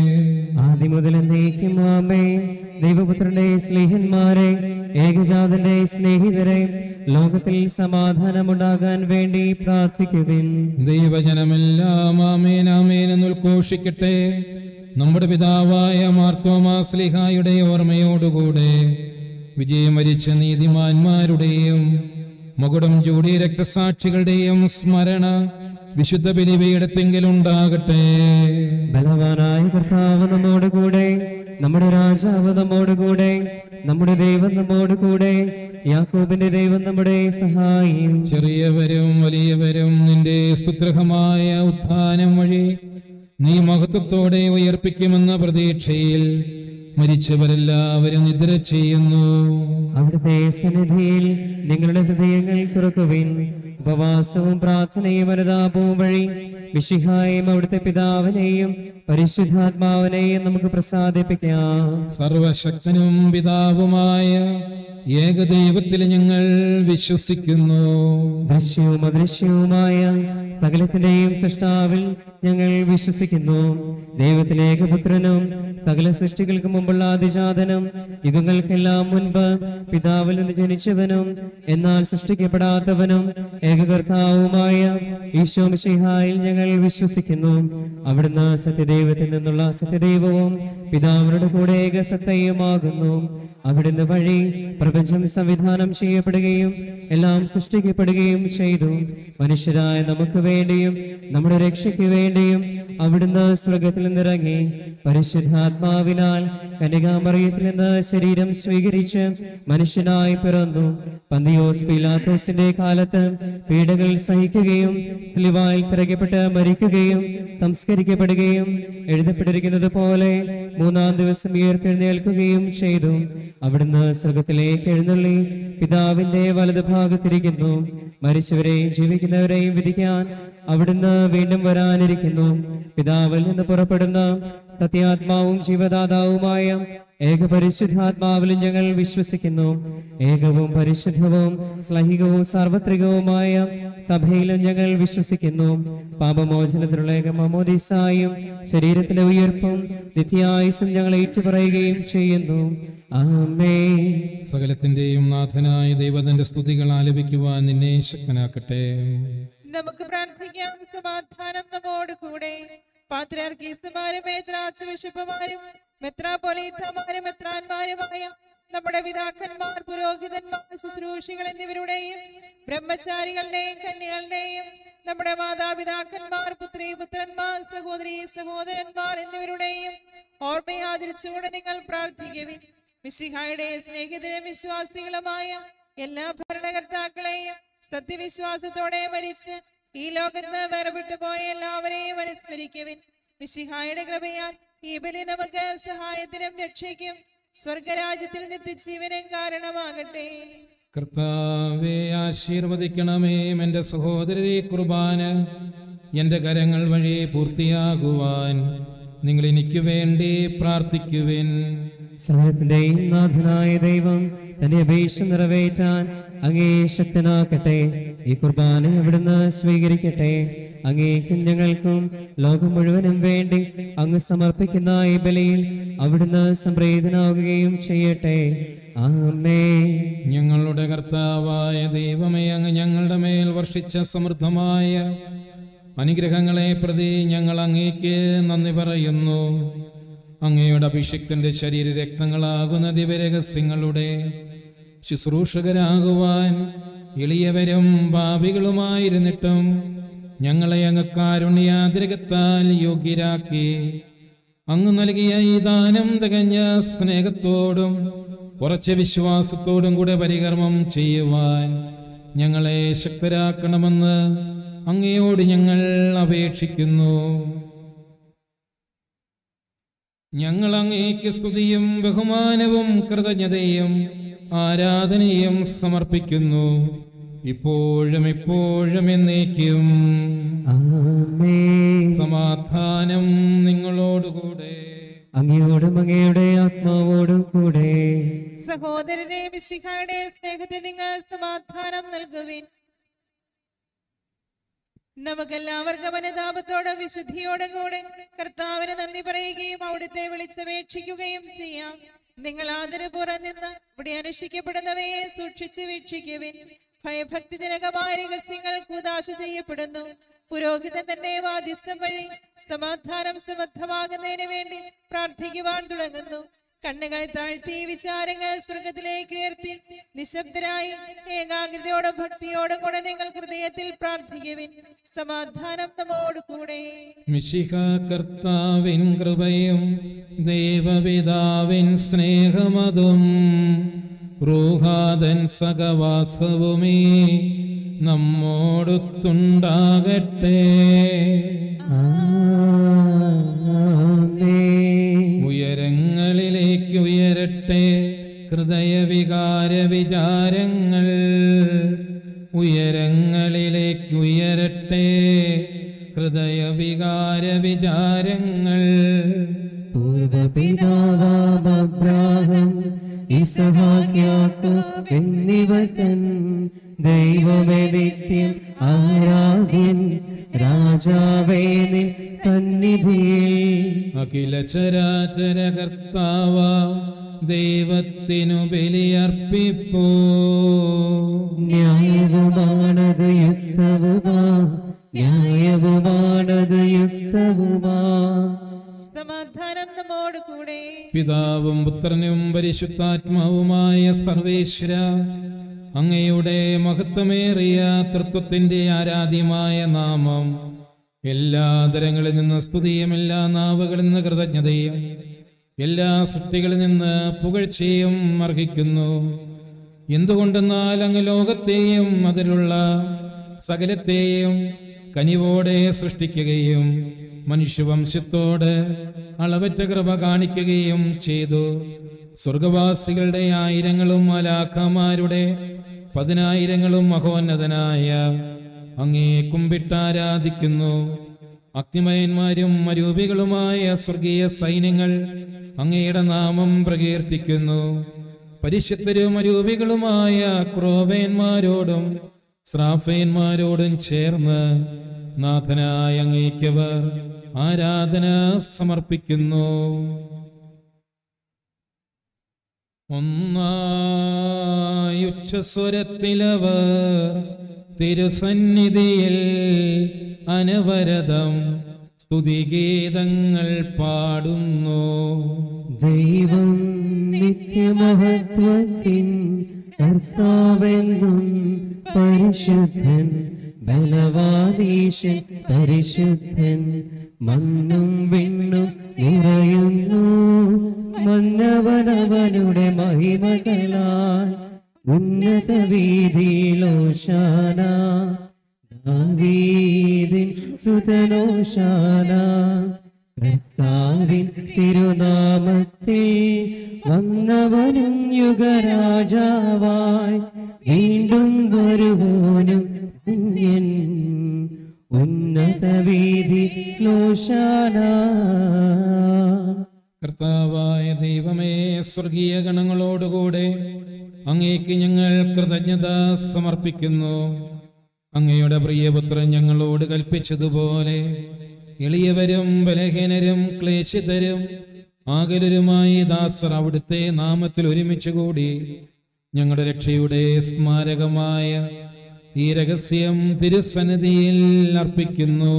ആദ്യം മുതൽ എന്നേക്കും ആമേ ദൈവപുത്രന്റെ സ്നേഹന്മാരെ ഏകജാതന്റെ സ്നേഹിതരെ ലോകത്തിൽ സമാധാനമുണ്ടാകാൻ വേണ്ടി പ്രാർത്ഥിക്കുവിൻ ദൈവജനമെല്ലാം ആമേൻ ആമേൻ എന്ന് ഉദ്ഘോഷിക്കട്ടെ നമ്മുടെ പിതാവായ മാർത്തോമാസ്ലിഹായുടെ ഓർമ്മയോടുകൂടെ വിജയം വരിച്ച നീതിമാന്മാരുടെയും മുകുടം ചൂടിയ രക്തസാക്ഷികളുടെയും സ്മരണ വിശുദ്ധ ബലിപീഠത്തെങ്കിൽ ഉണ്ടാകട്ടെ ബലവാനായ കർത്താവ് നമ്മോട് കൂടെ നമ്മുടെ രാജാവ് നമ്മോട് കൂടെ നമ്മുടെ ദൈവം നമ്മോട് കൂടെ യാക്കോബിന്റെ ദൈവം നമ്മുടെ സഹായിയും ചെറിയവരും വലിയവരും നിന്റെ സ്തുത്രഹമായ ഉത്ഥാനം വഴി നീ മഹത്വത്തോടെ ഉയർപ്പിക്കുമെന്ന പ്രതീക്ഷയിൽ മരിച്ചവരെല്ലാവരും നിദ്ര ചെയ്യുന്നു അവിടുത്തെ സന്നിധിയിൽ നിങ്ങളുടെ ഹൃദയങ്ങൾ തുറക്കുവിൻ ഉപവാസവും പ്രാർത്ഥനയും അനുതാപവും വഴി വിശിഹായും അവിടുത്തെ പിതാവിനെയും പരിശുദ്ധാത്മാവിനെയും നമുക്ക് പ്രസാദിപ്പിക്കാം സർവശക്തനും പിതാവുമായ ഏകദൈവത്തിൽ ഞങ്ങൾ വിശ്വസിക്കുന്നു ദൃശ്യവും അദൃശ്യവുമായ സകലത്തിന്റെയും സൃഷ്ടാവിൽ ഞങ്ങൾ വിശ്വസിക്കുന്നു ദൈവത്തിലേക്ക് പുത്രനും സകല സൃഷ്ടികൾക്ക് മുമ്പുള്ള ആദിജാതനും യുഗങ്ങൾക്കെല്ലാം മുൻപ് പിതാവിൽ നിന്ന് ജനിച്ചവനും എന്നാൽ സൃഷ്ടിക്കപ്പെടാത്തവനും ഏകകർത്താവുമായ ഈശോ മിശിഹായിൽ ഞങ്ങൾ വിശ്വസിക്കുന്നു അവിടുന്ന് സത്യദൈവത്തിൽ നിന്നുള്ള സത്യദൈവവും പിതാവിനോട് കൂടെ ഏകസത്തയുമാകുന്നു അവിടുന്ന് വഴി പ്രപഞ്ചം സംവിധാനം ചെയ്യപ്പെടുകയും എല്ലാം സൃഷ്ടിക്കപ്പെടുകയും ചെയ്തു മനുഷ്യരായ നമുക്ക് വേണ്ടിയും നമ്മുടെ രക്ഷയ്ക്ക് വേണ്ടിയും അവിടുന്ന് സ്വർഗത്തിൽ നിന്നിറങ്ങി പരിശുദ്ധാത്മാവിനാൽ കനികാമറിയത്തിൽ നിന്ന് ശരീരം സ്വീകരിച്ച് മനുഷ്യനായി പിറന്നു പന്തിയോസ് പീലാത്തോസിന്റെ കാലത്ത് പീഡകൾ സഹിക്കുകയും സ്ലിവായിൽ തിരകപ്പെട്ട് മരിക്കുകയും സംസ്കരിക്കപ്പെടുകയും എഴുതപ്പെട്ടിരിക്കുന്നത് പോലെ മൂന്നാം ദിവസം ഉയർത്തെഴുന്നേൽക്കുകയും ചെയ്തു അവിടുന്ന് സ്വർഗത്തിലേക്ക് എഴുന്നള്ളി പിതാവിന്റെ വലത് ഭാഗത്തിരിക്കുന്നു മരിച്ചവരെയും ജീവിക്കുന്നവരെയും വിധിക്കാൻ അവിടുന്ന് വീണ്ടും വരാനിരിക്കുന്നു പിതാവിൽ നിന്ന് പുറപ്പെടുന്ന സത്യാത്മാവും ജീവദാതാവുമായ ഏകപരിശുദ്ധാത്മാവിലും ഞങ്ങൾ വിശ്വസിക്കുന്നു ഏകവും പരിശുദ്ധവും സ്ലൈഹികവും സാർവത്രികവുമായ സഭയിലും ഞങ്ങൾ വിശ്വസിക്കുന്നു പാപമോചനത്തിനുള്ള ഏകമോദിസായും ശരീരത്തിന്റെ ഉയർപ്പും നിത്യായുസും ഞങ്ങൾ ഏറ്റുപറയുകയും ചെയ്യുന്നു ആമേ സകലത്തിന്റെയും നാഥനായ ദൈവത്തിന്റെ സ്തുതികൾ ആലപിക്കുവാൻ നിന്നെ ശക്തനാക്കട്ടെ നമുക്ക് പ്രാർത്ഥിക്കാം സമാധാനം നമ്മോട് കൂടെ പാത്രാർക്കീസുമാരും മേജറാച്ച് ബിഷപ്പുമാരും മെത്രാപൊലീത്തമാരും മെത്രാന്മാരുമായ നമ്മുടെ പിതാക്കന്മാർ പുരോഹിതന്മാർ ശുശ്രൂഷികൾ എന്നിവരുടെയും ബ്രഹ്മചാരികളുടെയും കന്യകളുടെയും നമ്മുടെ മാതാപിതാക്കന്മാർ പുത്രി പുത്രന്മാർ സഹോദരി സഹോദരന്മാർ എന്നിവരുടെയും ഓർമ്മയാചരിച്ചുകൊണ്ട് നിങ്ങൾ പ്രാർത്ഥിക്കുവിൻ മിശിഹായുടെ സ്നേഹിതരും വിശ്വാസികളുമായ എല്ലാ ഭരണകർത്താക്കളെയും സത്യവിശ്വാസത്തോടെ മരിച്ച് ഈ ലോകത്ത് വേർപെട്ടു പോയ എല്ലാവരെയും അനുസ്മരിക്കുവിൻ മിശിഹായുടെ കൃപയാൽ ഈ ബലി നമുക്ക് സഹായത്തിനും രക്ഷയ്ക്കും സ്വർഗരാജ്യത്തിൽ നിത്യജീവനും കാരണമാകട്ടെ കർത്താവെ ആശീർവദിക്കണമേ എൻ്റെ സഹോദരി കുർബാന എൻ്റെ കരങ്ങൾ വഴി പൂർത്തിയാകുവാൻ നിങ്ങൾ എനിക്ക് വേണ്ടി പ്രാർത്ഥിക്കുവിൻ സകലത്തിന്റെയും നാഥനായ ദൈവം തന്റെ അപേക്ഷ നിറവേറ്റാൻ അങ്ങേ ശക്തനാക്കട്ടെ ഈ കുർബാന അവിടുന്ന് സ്വീകരിക്കട്ടെ അങ്ങേക്കും ഞങ്ങൾക്കും ലോകം മുഴുവനും വേണ്ടി അങ്ങ് സമർപ്പിക്കുന്ന ഈ ബലിയിൽ അവിടുന്ന് സംപ്രീതനാവുകയും ചെയ്യട്ടെ ആമേ ഞങ്ങളുടെ കർത്താവായ ദൈവമേ അങ്ങ് ഞങ്ങളുടെ മേൽ വർഷിച്ച സമൃദ്ധമായ അനുഗ്രഹങ്ങളെ പ്രതി ഞങ്ങൾ അങ്ങേക്ക് നന്ദി പറയുന്നു അങ്ങയുടെ അഭിഷിക്തന്റെ ശരീര രക്തങ്ങളാകുന്ന ദിവരഹസ്യങ്ങളുടെ ശുശ്രൂഷകരാകുവാൻ എളിയവരും പാപികളുമായിരുന്നിട്ടും ഞങ്ങളെ അങ്ങ് കാരുണ്യാതിരകത്താൽ യോഗ്യരാക്കി അങ്ങ് നൽകിയ ഈ ദാനം തികഞ്ഞ സ്നേഹത്തോടും ഉറച്ച വിശ്വാസത്തോടും കൂടെ പരികർമ്മം ചെയ്യുവാൻ ഞങ്ങളെ ശക്തരാക്കണമെന്ന് അങ്ങയോട് ഞങ്ങൾ അപേക്ഷിക്കുന്നു ഞങ്ങൾ അങ്ങേക്ക് സ്തുതിയും ബഹുമാനവും കൃതജ്ഞതയും ആരാധനയും സമർപ്പിക്കുന്നു ഇപ്പോഴും ഇപ്പോഴും എന്നേക്കും ആമേ സമാധാനം നിങ്ങളോടുകൂടെ അങ്ങയോടും അങ്ങയുടെ ആത്മാവോടും കൂടെ സഹോദരനെ മിശിഹായുടെ സ്നേഹത്തെ നിങ്ങൾ സമാധാനം നൽകുവിൻ നമുക്കെല്ലാവർക്കും അനുതാപത്തോടും വിശുദ്ധിയോടും കൂടെ കർത്താവിന് നന്ദി പറയുകയും അവിടുത്തെ വിളിച്ചപേക്ഷിക്കുകയും ചെയ്യാം നിങ്ങൾ ആദരപൂർവ്വം നിന്ന് ഇവിടെ അനുഷ്ഠിക്കപ്പെടുന്നവയെ സൂക്ഷിച്ച് വീക്ഷിക്കുവിൻ ഭയഭക്തിജനകമായ രഹസ്യങ്ങൾ കൂതാശ ചെയ്യപ്പെടുന്നു പുരോഹിതൻ തന്നെ മാധ്യസ്ഥം വഴി സമാധാനം സമർത്ഥമാകുന്നതിന് വേണ്ടി പ്രാർത്ഥിക്കുവാൻ തുടങ്ങുന്നു കണ്ണുകൾ താഴ്ത്തി വിചാരങ്ങൾ സ്വർഗത്തിലേക്ക് ഉയർത്തി നിശബ്ദരായി ഏകാഗ്രതയോടും ഭക്തിയോടും കൂടെ നിങ്ങൾ ഹൃദയത്തിൽ പ്രാർത്ഥിക്കുവിൻ സമാധാനം നമ്മോട് കൂടെ മിശിഹ കർത്താവിൻ കൃപയും ദേവപിതാവിൻ സ്നേഹമതും റൂഹാദൻ സഹവാസവുമേ നമ്മോടൊത്തുണ്ടാകട്ടെ ആമേൻ. ഉയരങ്ങളിലേക്ക് ഉയരട്ടെ ഹൃദയവികാര വിചാരങ്ങൾ ഉയരങ്ങളിലേക്ക് ഉയരട്ടെ ഹൃദയവികാര വിചാരങ്ങൾ പൂർവപിതാവാം അബ്രാഹം ഇസഹാക്ക് യാക്കോബ് എന്നിവർ തൻ ദൈവമേ നിത്യം ആരാധ്യൻ രാജാവേ നിൻ സന്നിധിയിൽ അഖില ചരാചര കർത്താവ ദൈവത്തിനു ബലിയർപ്പിപ്പോ ന്യായവുമാണത് യുക്തവുമാ ന്യായവുമാണത് യുക്തവുമാ സമാധാനം നമ്മോട് കൂടെ പിതാവും പുത്രനും പരിശുദ്ധാത്മാവുമായ സർവേശ്വര അങ്ങയുടെ മഹത്വമേറിയ തൃത്വത്തിന്റെ ആരാധ്യമായ നാമം എല്ലാ തരങ്ങളിൽ നിന്ന് സ്തുതിയും എല്ലാ നാവുകളിൽ നിന്ന് കൃതജ്ഞതയും എല്ലാ സൃഷ്ടികളിൽ നിന്ന് പുകഴ്ചയും അർഹിക്കുന്നു എന്തുകൊണ്ടെന്നാൽ അങ്ങ് ലോകത്തെയും അതിലുള്ള സകലത്തെയും കനിവോടെ സൃഷ്ടിക്കുകയും മനുഷ്യവംശത്തോട് അളവറ്റ കൃപ കാണിക്കുകയും ചെയ്തു സ്വർഗവാസികളുടെ ആയിരങ്ങളും അലാഖമാരുടെ പതിനായിരങ്ങളും മഹോന്നതനായ അങ്ങേ കുമ്പിട്ടാരാധിക്കുന്നു അഗ്നിമയന്മാരും അരൂപികളുമായ സ്വർഗീയ സൈന്യങ്ങൾ അങ്ങയുടെ നാമം പ്രകീർത്തിക്കുന്നു പരിശുദ്ധരും അരൂപികളുമായ ക്രോവേന്മാരോടും ശ്രാഫേന്മാരോടും ചേർന്ന് നാഥനായ അങ്ങേക്കവർ ആരാധന സമർപ്പിക്കുന്നു ഒന്നായുച്ചസ്വരത്തിലവർ തിരുസന്നിധിയിൽ അനവരതം സ്തുതിഗീതങ്ങൾ പാടുന്നു ദൈവം നിത്യമഹത്വത്തിൻ കർത്താവെന്നും പരിശുദ്ധൻ ബലവാനീശൻ പരിശുദ്ധൻ മണ്ണും വിണ്ണും നിറയുന്നു മന്നവനവനുടെ മഹിമകളാൽ ഉന്നത വീതിയിലോശാന ദാവീദിൻ സുതനോശാന കർത്താവിൻ തിരുനാമത്തിൽ വന്നവനും യുഗരാജാവായി വീണ്ടും വരുവോനും ധന്യൻ ഉന്നത വീതി ലോശാന കർത്താവായ ദൈവമേ സ്വർഗീയ ഗണങ്ങളോടുകൂടെ അങ്ങേക്ക് ഞങ്ങൾ കൃതജ്ഞത സമർപ്പിക്കുന്നു അങ്ങയുടെ പ്രിയപുത്രൻ ഞങ്ങളോട് കൽപ്പിച്ചതുപോലെ എളിയവരും ബലഹീനരും ക്ലേശിതരും ആകലരുമായി ദാസർ അവിടുത്തെ നാമത്തിൽ ഒരുമിച്ച് കൂടി ഞങ്ങളുടെ രക്ഷയുടെ സ്മാരകമായ ഈ രഹസ്യം തിരുസന്നിധിയിൽ അർപ്പിക്കുന്നു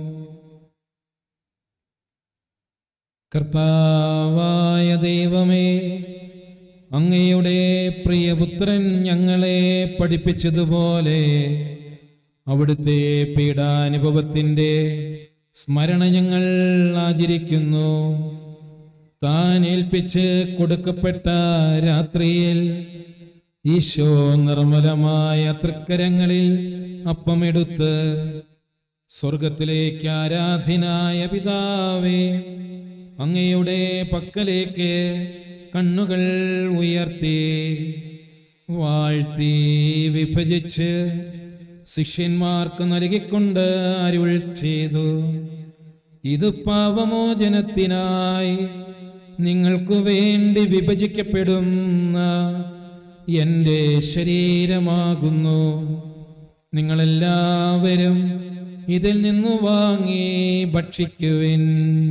കർത്താവായ ദൈവമേ അങ്ങയുടെ പ്രിയപുത്രൻ ഞങ്ങളെ പഠിപ്പിച്ചതുപോലെ അവിടുത്തെ പീഡാനുഭവത്തിന്റെ സ്മരണ ഞങ്ങൾ ആചരിക്കുന്നു താൻ ഏൽപ്പിച്ച് കൊടുക്കപ്പെട്ട രാത്രിയിൽ ഈശോ നിർമ്മലമായ തൃക്കരങ്ങളിൽ അപ്പമെടുത്ത് സ്വർഗത്തിലേക്ക് ആരാധനായ പിതാവേ അങ്ങയുടെ പക്കലേക്ക് കണ്ണുകൾ ഉയർത്തി വാഴ്ത്തി വിഭജിച്ച് ശിഷ്യന്മാർക്ക് നൽകിക്കൊണ്ട് അരുൾ ചെയ്തു ഇത് പാപമോചനത്തിനായി നിങ്ങൾക്കു വേണ്ടി വിഭജിക്കപ്പെടുന്ന എൻ്റെ ശരീരമാകുന്നു നിങ്ങളെല്ലാവരും ഇതിൽ നിന്നു വാങ്ങി ഭക്ഷിക്കുവിൻ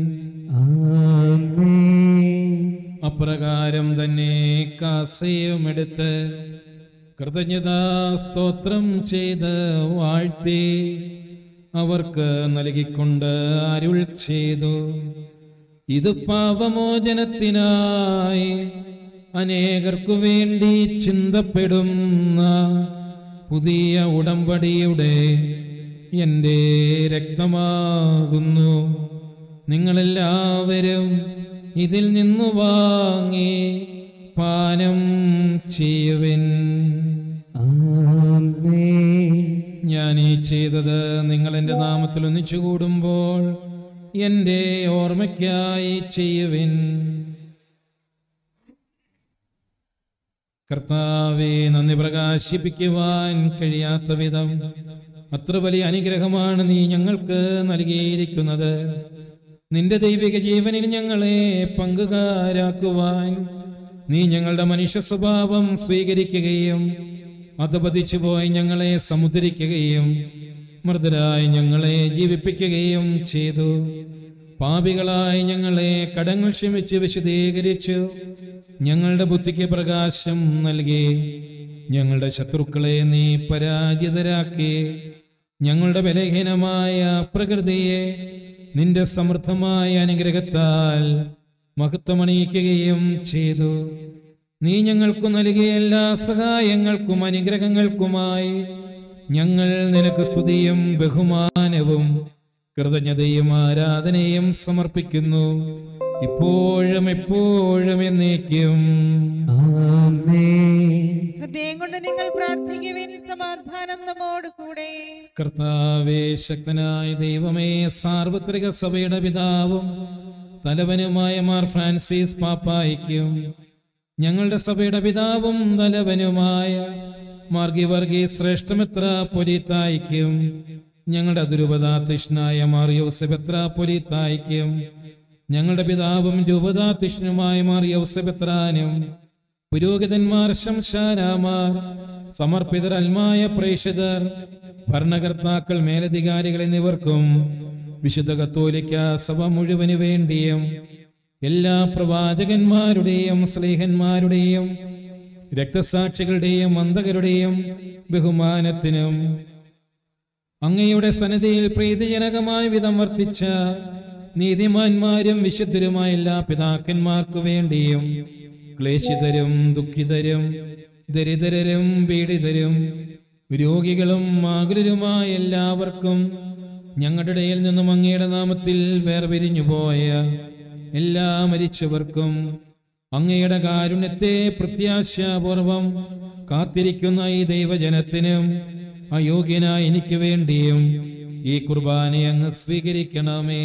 ആമേൻ അപ്രകാരം തന്നെ കാസയുമെടുത്ത് കൃതജ്ഞതാ സ്തോത്രം ചെയ്ത് വാഴ്ത്തി അവർക്ക് നൽകിക്കൊണ്ട് അരുൾ ചെയ്തു ഇത് പാപമോചനത്തിനായി അനേകർക്കു വേണ്ടി ചിന്തപ്പെടുന്ന പുതിയ ഉടമ്പടിയുടെ എൻ്റെ രക്തമാകുന്നു നിങ്ങളെല്ലാവരും ഇതിൽ നിന്നു വാങ്ങി പാനം ചെയ്യുവിൻ ആമേൻ ഞാൻ ഈ ചെയ്തത് നിങ്ങൾ എൻ്റെ നാമത്തിൽ ഒന്നിച്ചു കൂടുമ്പോൾ എൻ്റെ ഓർമ്മയ്ക്കായി ചെയ്യുവിൻ കർത്താവെ നന്ദി പ്രകാശിപ്പിക്കുവാൻ കഴിയാത്ത വിധം അത്ര വലിയ അനുഗ്രഹമാണ് നീ ഞങ്ങൾക്ക് നൽകിയിരിക്കുന്നത് നിന്റെ ദൈവിക ജീവനിൽ ഞങ്ങളെ പങ്കുകാരാക്കുവാൻ നീ ഞങ്ങളുടെ മനുഷ്യ സ്വഭാവം സ്വീകരിക്കുകയും അധപതിച്ചു പോയി ഞങ്ങളെ സമുദ്രിക്കുകയും മൃതരായി ഞങ്ങളെ ജീവിപ്പിക്കുകയും ചെയ്തു പാപികളായി ഞങ്ങളെ കടങ്ങൾ ക്ഷമിച്ച് വിശദീകരിച്ചു ഞങ്ങളുടെ ബുദ്ധിക്ക് പ്രകാശം നൽകി ഞങ്ങളുടെ ശത്രുക്കളെ നീ പരാജിതരാക്കി ഞങ്ങളുടെ ബലഹീനമായ പ്രകൃതിയെ നിന്റെ സമൃദ്ധമായ അനുഗ്രഹത്താൽ മഹത്വമണിയിക്കുകയും ചെയ്തു നീ ഞങ്ങൾക്ക് നൽകിയ എല്ലാ സഹായങ്ങൾക്കും അനുഗ്രഹങ്ങൾക്കുമായി ഞങ്ങൾ നിനക്ക് സ്തുതിയും ബഹുമാനവും കൃതജ്ഞതയും ആരാധനയും സമർപ്പിക്കുന്നു ഇപ്പോഴും എപ്പോഴും എന്നേക്കും ആമേൻ ഹൃദയം കൊണ്ട് നിങ്ങൾ പ്രാർത്ഥിക്കുവിൻ സമാധാനം നമ്മോട് കൂടെ കർത്താവേ ശക്തനായ ദൈവമേ സാർവത്രിക സഭയുടെ പിതാവും തലവനുമായ മാർ ഫ്രാൻസിസ് പാപ്പായിക്കും ഞങ്ങളുടെ സഭയുടെ പിതാവും തലവനുമായ മാർഗിവർഗി ശ്രേഷ്ഠമിത്ര പൊലിത്തായിക്കും ഞങ്ങളുടെ ദുരുപതാധിഷ്ണായ മാർ യോസെബെത്ര പൊലിത്തായിക്കും ഞങ്ങളുടെ പിതാവും രൂപതാധിഷ്ണുമായ മാർ യോസെബെത്രാനും പുരോഹിതന്മാർ ശംശാരാമാർ സമർപ്പിതർ അൽമായ പ്രേക്ഷിതർ ഭരണകർത്താക്കൾ മേലധികാരികൾ എന്നിവർക്കും വിശുദ്ധ കത്തോലിക്ക സഭ മുഴുവന് വേണ്ടിയും എല്ലാ പ്രവാചകന്മാരുടെയും സ്നേഹന്മാരുടെയും രക്തസാക്ഷികളുടെയും അന്തകരുടെയും ബഹുമാനത്തിനും അങ്ങയുടെ സന്നദ്ധയിൽ പ്രീതിജനകമായ വിധം വർത്തിച്ച നീതിമാന്മാരും വിശുദ്ധരുമായ എല്ലാ പിതാക്കന്മാർക്കു വേണ്ടിയും ക്ലേശിതരും ദുഃഖിതരും ദരിദ്രരും പീഡിതരും രോഗികളും ആകുലരുമായ എല്ലാവർക്കും ഞങ്ങളുടെ ഇടയിൽ നിന്നും അങ്ങയുടെ നാമത്തിൽ വേർപിരിഞ്ഞു പോയ എല്ലാ മരിച്ചവർക്കും അങ്ങയുടെ കാരുണ്യത്തെ പ്രത്യാശാപൂർവം കാത്തിരിക്കുന്ന ഈ ദൈവജനത്തിനും അയോഗ്യനായ എനിക്ക് വേണ്ടിയും ഈ കുർബാന അങ്ങ് സ്വീകരിക്കണമേ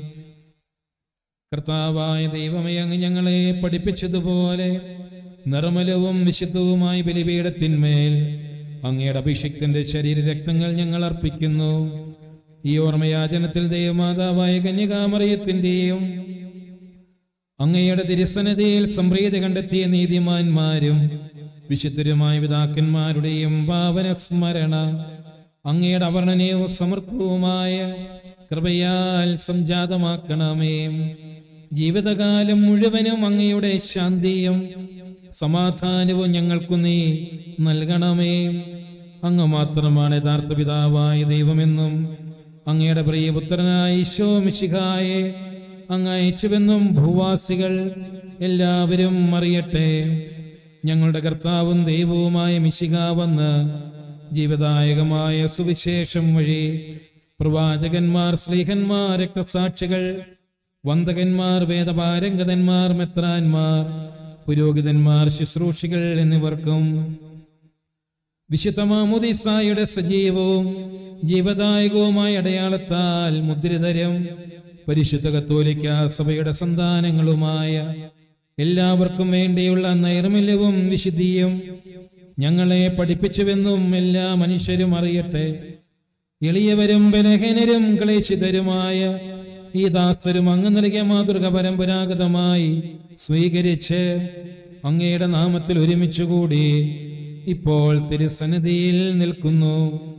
കർത്താവായ ദൈവമേ അങ്ങ് ഞങ്ങളെ പഠിപ്പിച്ചതുപോലെ നിർമ്മലവും വിശുദ്ധവുമായ ബലിപീഠത്തിന്മേൽ അങ്ങയുടെ അഭിഷിക്തന്റെ ശരീര രക്തങ്ങൾ ഞങ്ങൾ അർപ്പിക്കുന്നു ഈ ഓർമ്മയാചനത്തിൽ ദൈവമാതാവായ കന്യകാമറയത്തിന്റെയും അങ്ങയുടെ തിരുസന്നതയിൽ സംപ്രീതി കണ്ടെത്തിയ നീതിമാന്മാരും വിശുദ്ധരുമായ പിതാക്കന്മാരുടെയും പാവന സ്മരണ അങ്ങയുടെ അവർണനീയവും സമർത്ഥവുമായ കൃപയാൽ സംജാതമാക്കണമേ ജീവിതകാലം മുഴുവനും അങ്ങയുടെ ശാന്തിയും സമാധാനവും ഞങ്ങൾക്കു നീ നൽകണമേ അങ്ങ് മാത്രമാണ് യഥാർത്ഥ പിതാവായ ദൈവമെന്നും അങ്ങയുടെ പ്രിയപുത്രനായ ഈശോ മിശിഹായെ അങ്ങ് അയച്ചുവെന്നും ഭൂവാസികൾ എല്ലാവരും അറിയട്ടെ ഞങ്ങളുടെ കർത്താവും ദൈവവുമായ മിശിക വന്ന് ജീവദായകമായ സുവിശേഷം വഴി പ്രവാചകന്മാർ സ്ലീഹന്മാർ രക്തസാക്ഷികൾ വന്ദകന്മാർ വേദപാരംഗതന്മാർ മെത്രാന്മാർ പുരോഹിതന്മാർ ശുശ്രൂഷികൾ എന്നിവർക്കും വിശുദ്ധ മാമുദിസായുടെ സജീവവും ജീവദായകവുമായ അടയാളത്താൽ മുദ്രിതരും പരിശുദ്ധ കത്തോലിക്ക സഭയുടെ സന്താനങ്ങളുമായ എല്ലാവർക്കും വേണ്ടിയുള്ള നൈർമല്യവും വിശുദ്ധിയും ഞങ്ങളെ പഠിപ്പിച്ചുവെന്നും എല്ലാ മനുഷ്യരും അറിയട്ടെ എളിയവരും ബലഹീനരും ക്ലേശിതരുമായ ഈ ദാസരും അങ്ങ് നൽകിയ മാതൃക പരമ്പരാഗതമായി സ്വീകരിച്ച് അങ്ങയുടെ നാമത്തിൽ ഒരുമിച്ചുകൂടി ഇപ്പോൾ തിരുസന്നിധിയിൽ നിൽക്കുന്നു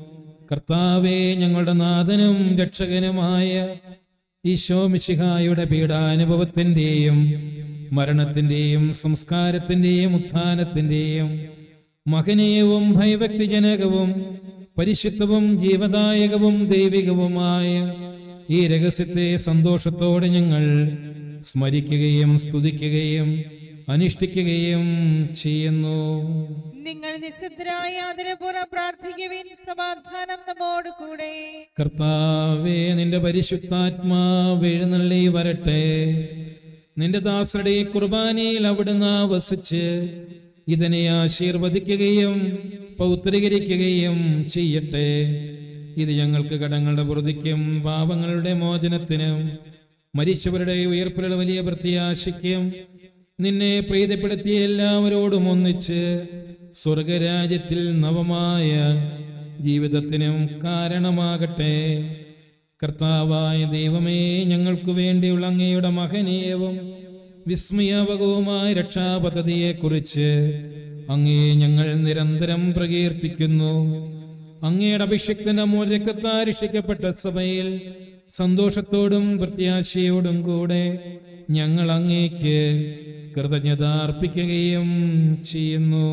കർത്താവെ ഞങ്ങളുടെ നാഥനും രക്ഷകനുമായ ഈശോ മിശിഹായുടെ പീഡാനുഭവത്തിന്റെയും മരണത്തിന്റെയും സംസ്കാരത്തിന്റെയും ഉത്ഥാനത്തിന്റെയും മഹനീയവും ഭയഭക്തിജനകവും പരിശുദ്ധവും ജീവദായകവും ദൈവികവുമായ ഈ രഹസ്യത്തെ സന്തോഷത്തോടെ ഞങ്ങൾ സ്മരിക്കുകയും സ്തുതിക്കുകയും അനുഷ്ഠിക്കുകയും ചെയ്യുന്നു നിങ്ങൾ നിശബ്ദരായ ആദരപൂർവ്വം പ്രാർത്ഥിക്കുവിൻ സമാധാനം നമ്മോട് കൂടെ കർത്താവേ നിന്റെ പരിശുദ്ധാത്മാവ് എഴുന്നള്ളി വരട്ടെ നിന്റെ ദാസരുടെ കുർബാനയിൽ അവിടുന്ന് വസിച്ച് ഇതിനെ ആശീർവദിക്കുകയും പൗത്രീകരിക്കുകയും ചെയ്യട്ടെ ഇത് ഞങ്ങൾക്ക് കടങ്ങളുടെ പ്രതിക്കും പാപങ്ങളുടെ മോചനത്തിനും മരിച്ചവരുടെ ഉയർപ്പിലുള്ള വലിയ പ്രത്യാശയ്ക്കും നിന്നെ പ്രീതിപ്പെടുത്തിയ എല്ലാവരോടും ഒന്നിച്ച് സ്വർഗരാജ്യത്തിൽ നവമായ ജീവിതത്തിനും കാരണമാകട്ടെ കർത്താവായ ദൈവമേ ഞങ്ങൾക്ക് വേണ്ടിയുള്ള അങ്ങയുടെ മഹനീയവും വിസ്മയാവകവുമായ രക്ഷാപദ്ധതിയെക്കുറിച്ച് അങ്ങേ ഞങ്ങൾ നിരന്തരം പ്രകീർത്തിക്കുന്നു അങ്ങയുടെ അഭിഷക്തന്റെ മൂലരക്തത്താൽ രക്ഷിക്കപ്പെട്ട സഭയിൽ സന്തോഷത്തോടും പ്രത്യാശയോടും കൂടെ ഞങ്ങൾ അങ്ങേക്ക് കൃതജ്ഞത അർപ്പിക്കുകയും ചെയ്യുന്നു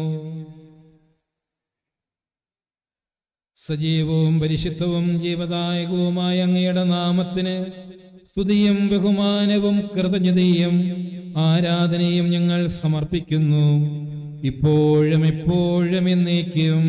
സജീവവും പരിശുദ്ധവും ജീവദായകവുമായ അങ്ങയുടെ നാമത്തിന് സ്തുതിയും ബഹുമാനവും കൃതജ്ഞതയും ആരാധനയും ഞങ്ങൾ സമർപ്പിക്കുന്നു ഇപ്പോഴും എപ്പോഴും എന്നേക്കും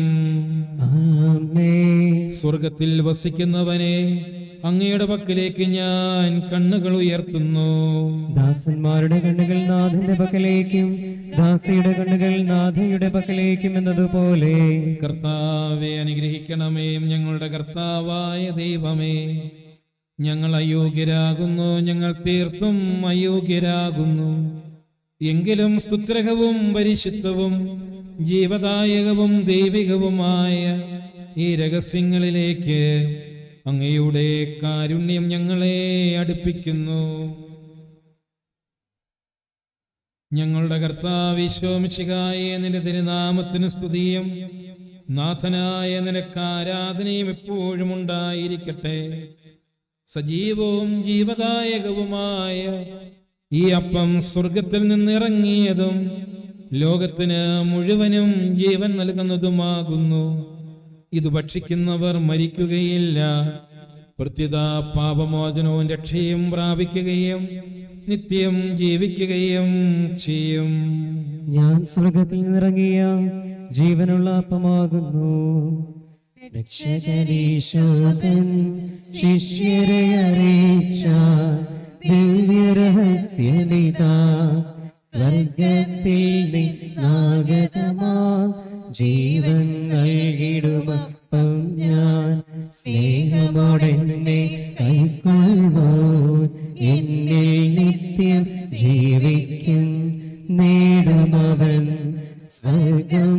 ആമേൻ സ്വർഗത്തിൽ വസിക്കുന്നവനെ അങ്ങയുടെ പക്കലേക്ക് ഞാൻ കണ്ണുകൾ ഉയർത്തുന്നു ദാസന്മാരുടെ കണ്ണുകൾ നാഥന്റെ പക്കലേക്കും ദാസിയുടെ കണ്ണുകൾ നാഥയുടെ പക്കലേക്കും എന്നതുപോലെ കർത്താവെ അനുഗ്രഹിക്കണമേ ഞങ്ങളുടെ കർത്താവായ ദൈവമേ ഞങ്ങൾ അയോഗ്യരാകുന്നു ഞങ്ങൾ തീർത്തും അയോഗ്യരാകുന്നു എങ്കിലും സ്തുത്രകവും പരിശുദ്ധവും ജീവദായകവും ദൈവികവുമായ ഈ രഹസ്യങ്ങളിലേക്ക് അങ്ങയുടെ കാരുണ്യം ഞങ്ങളെ അടുപ്പിക്കുന്നു ഞങ്ങളുടെ കർത്താവ് ഈശോമിശികായ നിന്റെ തിരുനാമത്തിന് സ്തുതിയും നാഥനായ നിനക്ക് ആരാധനയും എപ്പോഴും ഉണ്ടായിരിക്കട്ടെ സജീവവും ജീവദായകവുമായ ഈ അപ്പം സ്വർഗത്തിൽ നിന്നിറങ്ങിയതും ലോകത്തിന് മുഴുവനും ജീവൻ നൽകുന്നതുമാകുന്നു ഇത് ഭക്ഷിക്കുന്നവർ മരിക്കുകയില്ല പ്രത്യുത പാപമോചനവും രക്ഷയും പ്രാപിക്കുകയും നിത്യം ജീവിക്കുകയും ചെയ്യും ഞാൻ സ്വർഗത്തിൽ നിന്നിറങ്ങിയ ജീവനുള്ള അപ്പമാകുന്നു രക്ഷകരീശോധൻ ശിഷ്യരെ അറിയിച്ച ദിവ്യരഹസ്യമിതാ സ്വർഗത്തിൽ നിന്നാഗതമാ ജീവൻ നൽകിടുമപ്പം ഞാൻ സ്നേഹമോടെന്നെ കൈക്കൊള്ളുവോ എന്നിൽ നിത്യം ജീവിക്കും നേടുമവൻ സ്വർഗം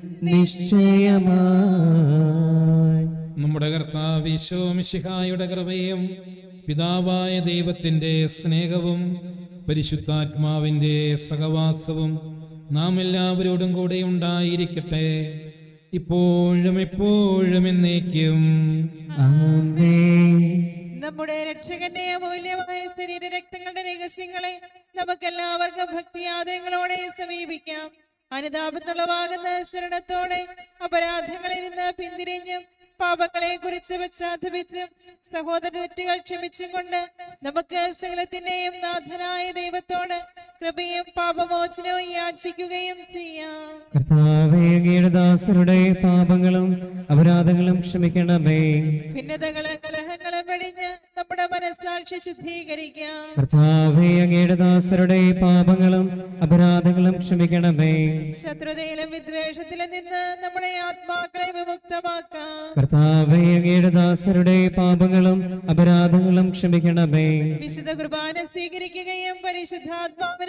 നിശ്ചയമായി നമ്മുടെ കർത്താവ് ഈശോമിശിഹായുടെ കൃപയും പിതാവായ ദൈവത്തിന്റെ സ്നേഹവും പരിശുദ്ധാത്മാവിന്റെ സഹവാസവും നാം എല്ലാവരോടും കൂടെ ഉണ്ടായിരിക്കട്ടെ ഇപ്പോഴും എപ്പോഴും എന്നേക്കും ആമേൻ നമ്മുടെ രക്ഷകന്റെ അമൂല്യമായ ശരീര രക്തങ്ങളുടെ രഹസ്യങ്ങളെ നമുക്കെല്ലാവർക്കും ഭക്തിയാദരങ്ങളോടെ സമീപിക്കാം അനുതാപത്തുള്ളവാകുന്ന ശരണത്തോടെ അപരാധങ്ങളിൽ നിന്ന് പിന്തിരിഞ്ഞും പാപങ്ങളെ കുറിച്ച് പശ്ചാത്തപിച്ചും സഹോദര തെറ്റുകൾ ക്ഷമിച്ചും കൊണ്ട് നമുക്ക് സകലത്തിന്റെയും നാഥനായ ദൈവത്തോട് കൃപയും പാപമോചനവും യാചിക്കുകയും ചെയ്യാം കർത്താവേ അങ്ങയുടെ ദാസരുടെ പാപങ്ങളും അപരാധങ്ങളും ക്ഷമിക്കണമേ ഭിന്നതകളും കലഹങ്ങളും വെടിഞ്ഞ് നമ്മുടെ മനസ്സാക്ഷി ശുദ്ധീകരിക്കാം കർത്താവേ അങ്ങയുടെ ദാസരുടെ പാപങ്ങളും അപരാധങ്ങളും ക്ഷമിക്കണമേ ശത്രുതയിലും വിദ്വേഷത്തിലും നിന്ന് നമ്മുടെ ആത്മാക്കളെ വിമുക്തമാക്കാം കർത്താവേ അങ്ങയുടെ ദാസരുടെ പാപങ്ങളും അപരാധങ്ങളും ക്ഷമിക്കണമേ വിശുദ്ധ കുർബാന സ്വീകരിക്കുകയും പരിശുദ്ധാത്മാവിന്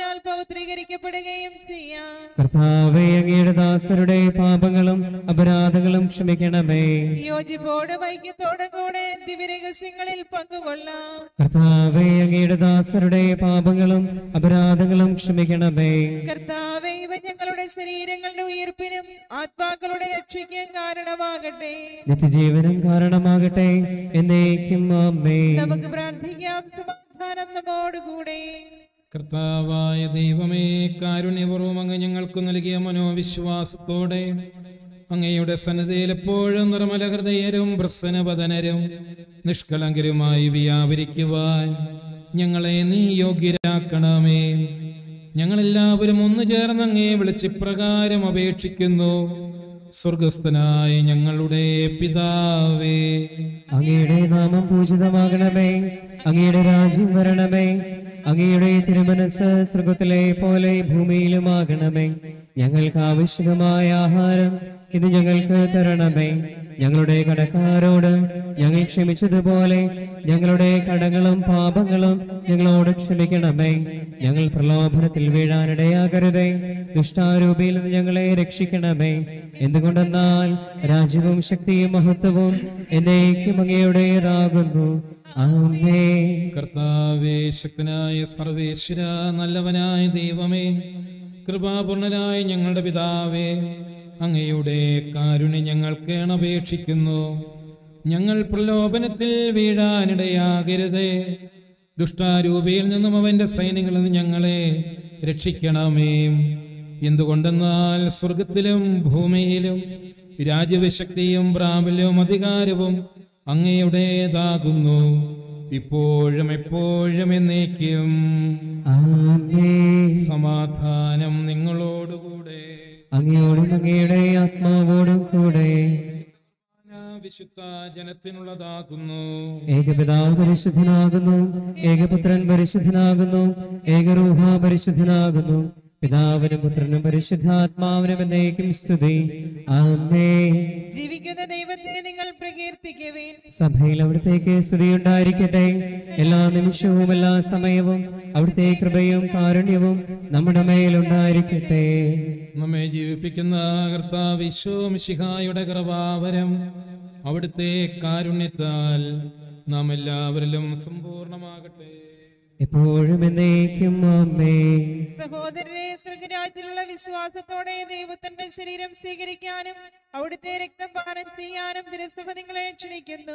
പരിശുദ്ധാത്മാവിനാൽ പൗത്രീകരിക്കപ്പെടുകയും ചെയ്യാം കർത്താവെ അങ്ങയുടെ ദാസരുടെ പാപങ്ങളും അപരാധങ്ങളും ക്ഷമിക്കണമേ യോജിപ്പോടും ഐക്യത്തോടും കൂടെ ദിവ്യരഹസ്യങ്ങളിൽ പങ്കുകൊള്ളാം കർത്താവെ അങ്ങയുടെ ദാസരുടെ പാപങ്ങളും അപരാധങ്ങളും ക്ഷമിക്കണമേ കർത്താവെ ഇവ ഞങ്ങളുടെ ശരീരങ്ങളുടെ ഉയർപ്പിനും ആത്മാക്കളുടെ രക്ഷയ്ക്കും കാരണമാകട്ടെ നിത്യജീവനം കാരണമാകട്ടെ എന്നേക്കും അമ്മേ നമുക്ക് പ്രാർത്ഥിക്കാം സമാധാനം നമ്മോടുകൂടെ കർത്താവായ ദൈവമേ കാരുണ്യപൂർവ്വം അങ്ങ് ഞങ്ങൾക്ക് നൽകിയ മനോവിശ്വാസത്തോടെ അങ്ങയുടെ സന്നദ്ധയിൽ എപ്പോഴും നിർമ്മല ഹൃദയരും പ്രസന്നപതനരും നിഷ്കളങ്കരുമായി വ്യാപരിക്കുവാൻ ഞങ്ങളെ നീ യോഗ്യരാക്കണമേ ഞങ്ങളെല്ലാവരും ഒന്നു ചേർന്ന് അങ്ങേ വിളിച്ചിപ്രകാരം അപേക്ഷിക്കുന്നു സ്വർഗസ്ഥനായ ഞങ്ങളുടെ പിതാവേ അങ്ങയുടെ നാമം പൂജിതമാകണമേ അങ്ങയുടെ രാജ്യം വരണമേ അങ്ങയുടെ തിരുമനസ് സ്വർഗത്തിലെ പോലെ ഭൂമിയിലുമാകണമേ ഞങ്ങൾക്ക് ആവശ്യമായ ആഹാരം ഇത് ഞങ്ങൾക്ക് തരണമേ ഞങ്ങളുടെ കടക്കാരോട് ഞങ്ങൾ ക്ഷമിച്ചതുപോലെ ഞങ്ങളുടെ കടങ്ങളും പാപങ്ങളും ഞങ്ങളോട് ക്ഷമിക്കണമേ ഞങ്ങൾ പ്രലോഭനത്തിൽ വീഴാനിടയാകരുതേ ദുഷ്ടാരൂപിയിൽ നിന്ന് ഞങ്ങളെ രക്ഷിക്കണമേ എന്തുകൊണ്ടെന്നാൽ രാജ്യവും ശക്തിയും മഹത്വവും എന്നേക്കും അങ്ങയുടേതാകുന്നു ആമേ കർത്താവേ ശക്തനായ സർവേശ്വര നല്ലവനായ ദൈവമേ കൃപാപൂർണനായ ഞങ്ങളുടെ പിതാവേ അങ്ങയുടെ കാരുണ്യം ഞങ്ങൾക്ക് അപേക്ഷിക്കുന്നു ഞങ്ങൾ പ്രലോഭനത്തിൽ വീഴാനിടയാകരുതേ ദുഷ്ടാരൂപിയിൽ നിന്നും അവന്റെ സൈന്യങ്ങളിൽ നിന്ന് ഞങ്ങളെ രക്ഷിക്കണമേ എന്തുകൊണ്ടെന്നാൽ സ്വർഗത്തിലും ഭൂമിയിലും രാജ്യവിശക്തിയും പ്രാബല്യവും അധികാരവും അങ്ങയുടേതാകുന്നു ഇപ്പോഴും എപ്പോഴും എന്നേക്കും ആമേ സമാധാനം നിങ്ങളോടുകൂടെ അങ്ങയോടും അങ്ങയുടെ ആത്മാവോടും കൂടെ വിശുദ്ധ ജനത്തിനുള്ളതാകുന്നു ഏകപിതാവ് പരിശുദ്ധനാകുന്നു ഏകപുത്രൻ പരിശുദ്ധനാകുന്നു ഏകരൂഹ പരിശുദ്ധനാകുന്നു പിതാവിനും പുത്രനും പരിശുദ്ധാത്മാവിനും എന്നേക്കും സ്തുതി ആമേ ജീവിക്കുന്ന ദൈവത്തെ നിങ്ങൾ പ്രകീർത്തിക്കുവേൻ സഭയിൽ അവിടത്തേക്ക് സ്തുതിയുണ്ടായിരിക്കട്ടെ എല്ലാ നിമിഷവും എല്ലാ സമയവും അവിടുത്തെ കൃപയും കാരുണ്യവും നമ്മുടെ മേലുണ്ടായിരിക്കട്ടെ നമ്മെ ജീവിപ്പിക്കുന്ന കർത്താവ് വിശ്വമിശിഹായുടെ കൃപാവരം അവിടുത്തെ കാരുണ്യത്താൽ നാം എല്ലാവരിലും സമ്പൂർണമാകട്ടെ എപ്പോഴും എന്നേക്കും ആമേ സഹോദരനെ സ്വർഗരാജ്യത്തിലുള്ള വിശ്വാസത്തോടെ ദൈവത്തിന്റെ ശരീരം സ്വീകരിക്കാനും അവിടുത്തെ രക്തം പാനം ചെയ്യാനും തിരസഭ നിങ്ങളെ ക്ഷണിക്കുന്നു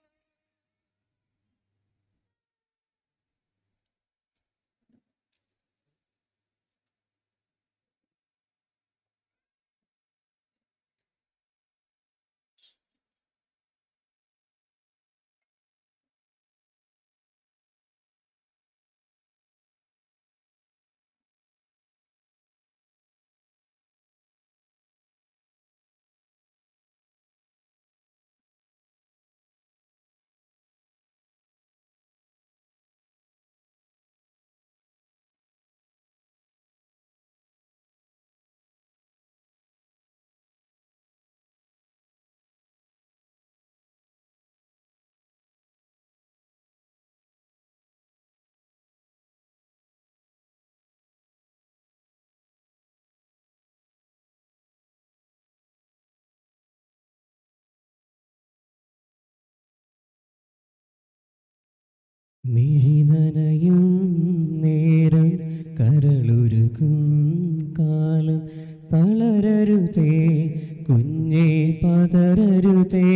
മിഴിനനയും നേരം കരളുരുകും കാലം തളരരുതേ കുഞ്ഞേ പതരരുതേ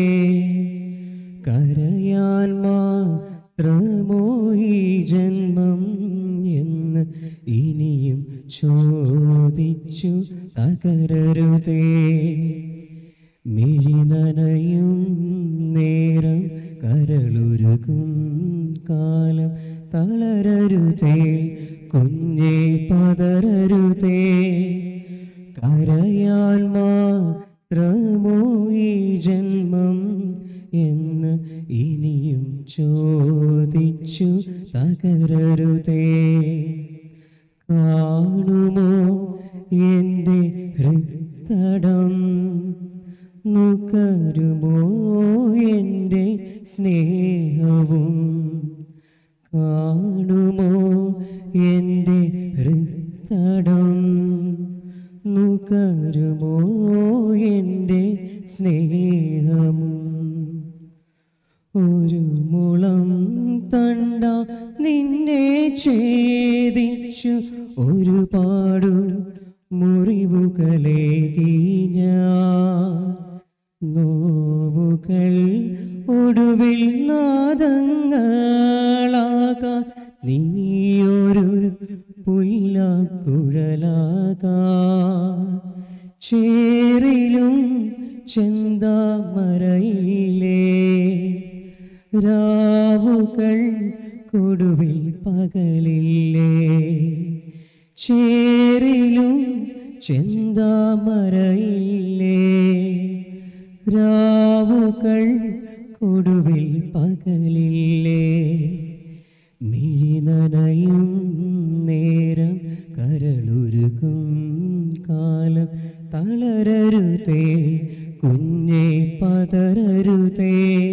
കരയാൻ മാത്രമോ ഈ ജന്മം എന്ന് ഇനിയും ചോദിച്ചു തകരരുതേ മിഴിനനയും നേരം കരളുരുകും കാലം തളരരുതേ കുഞ്ഞേ പതരരുതേ കരയാൻ മാത്രമോ ഈ ജന്മം എന്ന് ഇനിയും ചോദിച്ചു തകരരുതേ കാണുമോ എൻ്റെ ഹൃത്തടം നുകരുമോ എൻ്റെ സ്നേഹവും കാണുമോ എൻ്റെ ഹൃത്തടം രാവുകൾ ഒടുവിൽ നാദങ്ങളാകാൻ നീയൊരു പുല്ലാക്കുഴലാകാൻ ചേറിലും ചെന്താമരയില്ലേ രാവുകൾ കൊടുവിൽ പകലില്ലേ ചേറിലും ചെന്താമരയില്ലേ രാവുകൾ കൊടുവിൽ പകലില്ലേ മിഴിനനയും നേരം കരളുരുകും കാലം തളരരുതേ കുഞ്ഞെ പതരരുതേ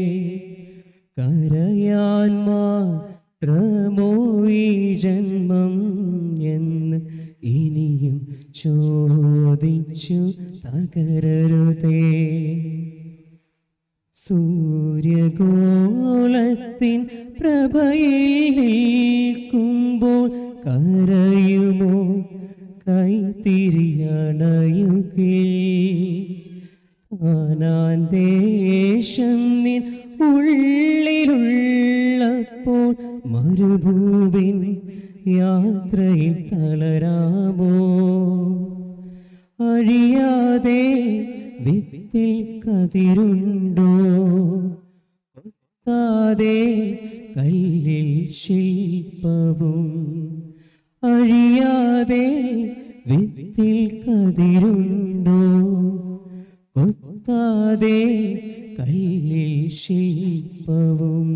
കരയാൻ മാത്രമോ ഈ ജന്മം എന്ന് ഇനിയും ചോദിച്ചു തകരരുതേ സൂര്യഗോളത്തിൻ പ്രഭയിൽ നിൽക്കുമ്പോൾ കരയുമോ കൈത്തിരിയണയുകിൽ കാനാൻ ദേശം നിൻ ഉള്ളിലുള്ളപ്പോൾ മരുഭൂവിൻ യാത്രയിൽ തളരാമോ അഴിയാതെ വിത്തിൽ കതിരുണ്ടോ കൊത്താതെ കല്ലിൽ ശില്പവും അഴിയാതെ വിത്തിൽ കതിരുണ്ടോ കൊത്താതെ കല്ലിൽ ശില്പവും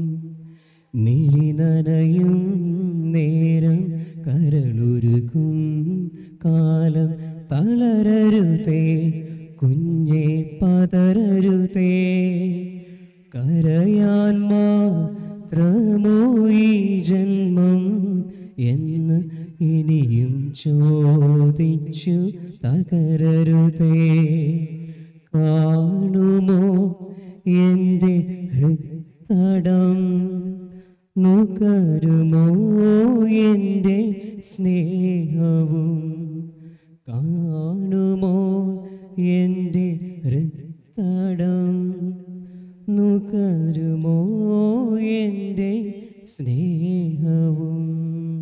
മിഴിനനയും നേരം കരളുരുകും കാലം തളരരുതേ കുഞ്ഞെ പതരരുതേ കരയാൻ മാത്രമോ ഈ ജന്മം എന്ന് ഇനിയും ചോദിച്ചു തകരരുതേ കാണുമോ എൻ്റെ ഹൃത്തടം നുകരുമോ എൻ്റെ സ്നേഹവും കാണുമോ എൻ്റെ ഹൃത്തടം നുകരുമോ എൻ്റെ സ്നേഹവും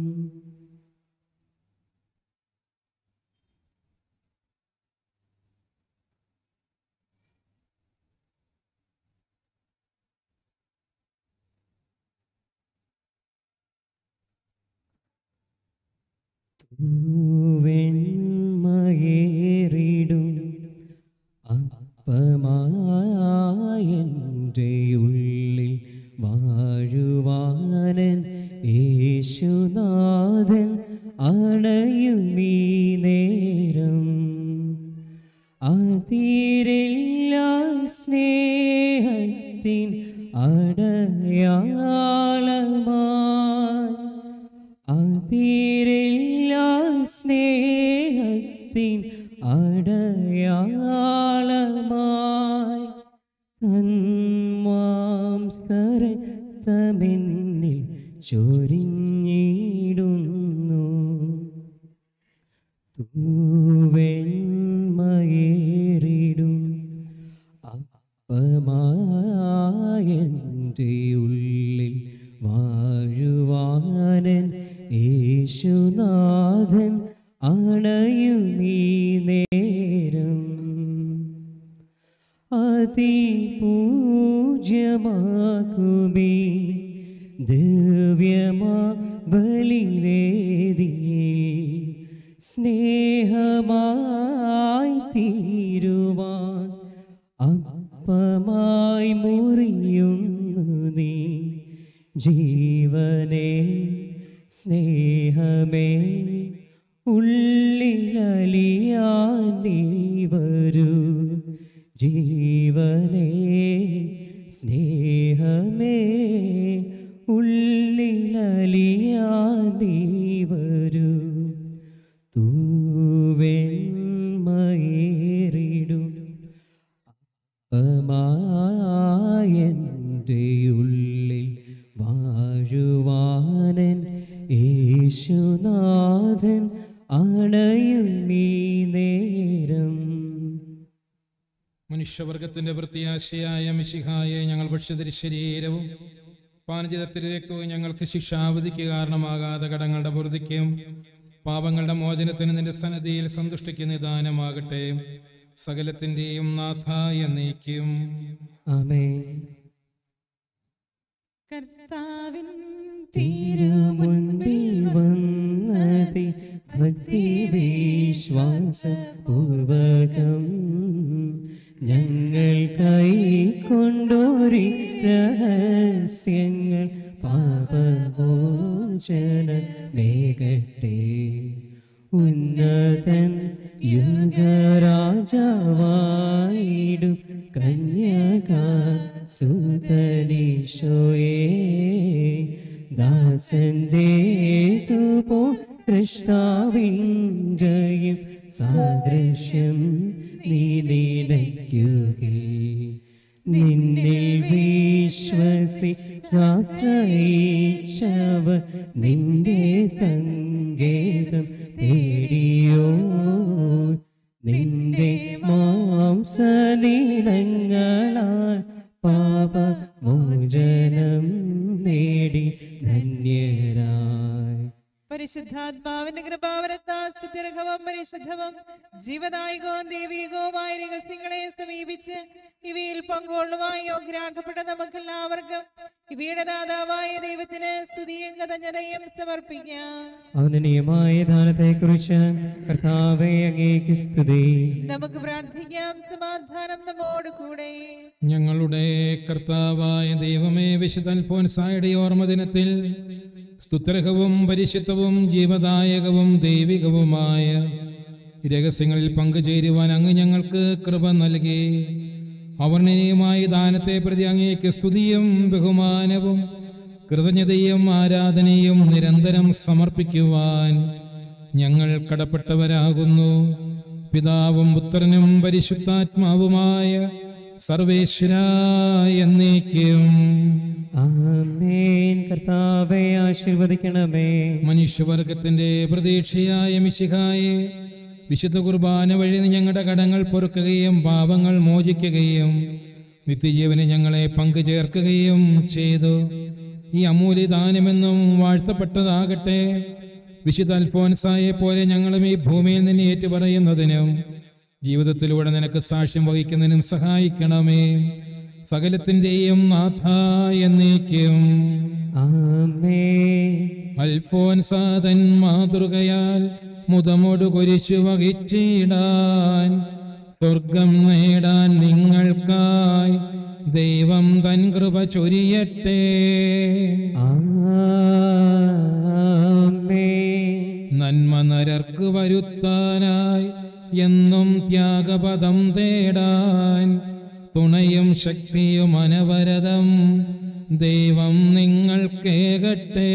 വെൺമയേറിടും അപ്പമായെൻ്റെ ഉള്ളിൽ വാഴുവാനൻ യേശുനാഥൻ അണയുമീ നേരം അതിരില്ല സ്നേഹത്തിൻ അടയാളമായി അതിരില്ല സ്നേഹത്തിൻ അടയാളമായി തന്മാംസ്കരത്തമെന്നിൽ ചൊരിഞ്ഞിടുന്നു തൂവെൺമയേറിടും അപ്പമായെൻ്റെ ഉള്ളിൽ വാഴുവാനൻ യേശുനാഥൻ അണയുമീ നേരം അതിപൂജ്യമാക്കുമേ ദിവ്യമാ ബലിവേദിയിൽ സ്നേഹമായി തീരുവാൻ അപ്പമായി മുറിയുന്നു നീ ജീവനെ സ്നേഹമേ ഉള്ളിലലിയാൻ നീ വരൂ ജീവനെ സ്നേഹമേ ഉള്ളിലലിയാൻ നീ വരൂ തൂവെൺമയേറിടും അപ്പമായെൻ്റെ ഉള്ളിൽ വാഴുവാനൻ യേശുനാഥൻ അണയുമീ നേരം മനുഷ്യവർഗത്തിന്റെ പ്രത്യാശയായ മിശിഹായെ ഞങ്ങൾ ഭക്ഷ്യതിരി ശരീരവും പാനചിതത്തിരി രക്തവും ഞങ്ങൾക്ക് ശിക്ഷാവധിക്ക് കാരണമാകാതെ കടങ്ങളുടെ പൊറുതിക്കും പാപങ്ങളുടെ മോചനത്തിന് നിന്റെ സന്നദ്ധിയിൽ സന്തുഷ്ടിക്ക് നിദാനമാകട്ടെ സകലത്തിന്റെയും നാഥായ നീക്കും ആമേൻ കർത്താവിൻ തിരുമുൻപിൽ വന്നതി ഭക്തി വിശ്വാസപൂർവകം ഞങ്ങൾ കൈക്കൊണ്ടോരി രഹസ്യങ്ങൾ പാപമോചന മേകട്ടെ ഉന്നതൻ യുഗരാജാവായിടും കന്യക സുതരീശോയെ ദാസന്റെ തുപോ സൃഷ്ടാവിൻ്റെയും സാദൃശ്യം നീ നിടയ്ക്കുകേ നിന്നിൽ വിശ്വസിച്ചാശ്രയിച്ചവ നിന്റെ സങ്കേതം തേടിയോ നിന്റെ മാംസലീലങ്ങളാൽ പാപമോചനം നേടി ധന്യരായി പരിശുദ്ധാത്മാവിന്റെ കൃപാവരത്താൽ സ്തുതിർഹവും പരിശുദ്ധവും ജീവദായകവും ദൈവികവുമായ രഹസ്യങ്ങളെ സമീപിച്ച് ഇവയിൽ പങ്കുകൊള്ളുവാൻ യോഗ്യരാക്കപ്പെട്ട നമുക്കെല്ലാവർക്കും ഇവയുടെ ദാതാവായ ദൈവത്തിന് സ്തുതിയും കഥഞ്ഞതയും സമർപ്പിക്കാം ഔന്നനീയമായ ദാനത്തെക്കുറിച്ച് കർത്താവെ അങ്ങേക്ക് സ്തുതി നമുക്ക് പ്രാർത്ഥിക്കാം സമാധാനം നമ്മോട് കൂടെ ഞങ്ങളുടെ കർത്താവായ ദൈവമേ വിശുദ്ധൽഫോൻസായുടെ ഓർമ്മ ദിനത്തിൽ സ്തുത്രഹവും പരിശുദ്ധവും ജീവദായകവും ദൈവികവുമായ രഹസ്യങ്ങളിൽ പങ്കുചേരുവാൻ അങ്ങ് ഞങ്ങൾക്ക് കൃപ നൽകി അവർണനീയമായ ദാനത്തെ പ്രതി അങ്ങേക്ക് സ്തുതിയും ബഹുമാനവും കൃതജ്ഞതയും ആരാധനയും നിരന്തരം സമർപ്പിക്കുവാൻ ഞങ്ങൾ കടപ്പെട്ടവരാകുന്നു പിതാവും പുത്രനും പരിശുദ്ധാത്മാവുമായ സർവേശ്വരായ എന്നേക്കും ആമേൻ കർത്താവെ ആശീർവദിക്കണമേ മനുഷ്യവർഗത്തിന്റെ പ്രതീക്ഷയായ മിശിഹായെ വിശുദ്ധ കുർബാന വഴി നീ ഞങ്ങളുടെ കടങ്ങൾ പൊറുക്കുകയും പാപങ്ങൾ മോചിക്കുകയും നിത്യജീവന് ഞങ്ങളെ പങ്കുചേർക്കുകയും ചെയ്തു ഈ അമൂല്യദാനമെന്നും വാഴ്ത്തപ്പെട്ടതാകട്ടെ വിശുദ്ധ അൽഫോൻസായെ പോലെ ഞങ്ങളും ഈ ഭൂമിയിൽ നിന്ന് ഏറ്റുപറയുന്നതിനും ജീവിതത്തിലൂടെ നിനക്ക് സാക്ഷ്യം വഹിക്കുന്നതിനും സഹായിക്കണമേ സകലത്തിന്റെയും നാഥ എന്നേക്കും ആമേൻ അൽഫോൻസാതൻ മാതൃകയാൽ മുതമൊടു കുരിശു വഹിച്ചിടാൻ സ്വർഗം നേടാൻ നിങ്ങൾക്കായി ദൈവം തൻ കൃപ ചൊരിയട്ടെ ആമേൻ നന്മ നരർക്ക് വരുത്താനായി എന്നും ത്യാഗപദം തേടാൻ തുണയും ശക്തിയും അനവരതം ദൈവം നിങ്ങൾക്കേകട്ടെ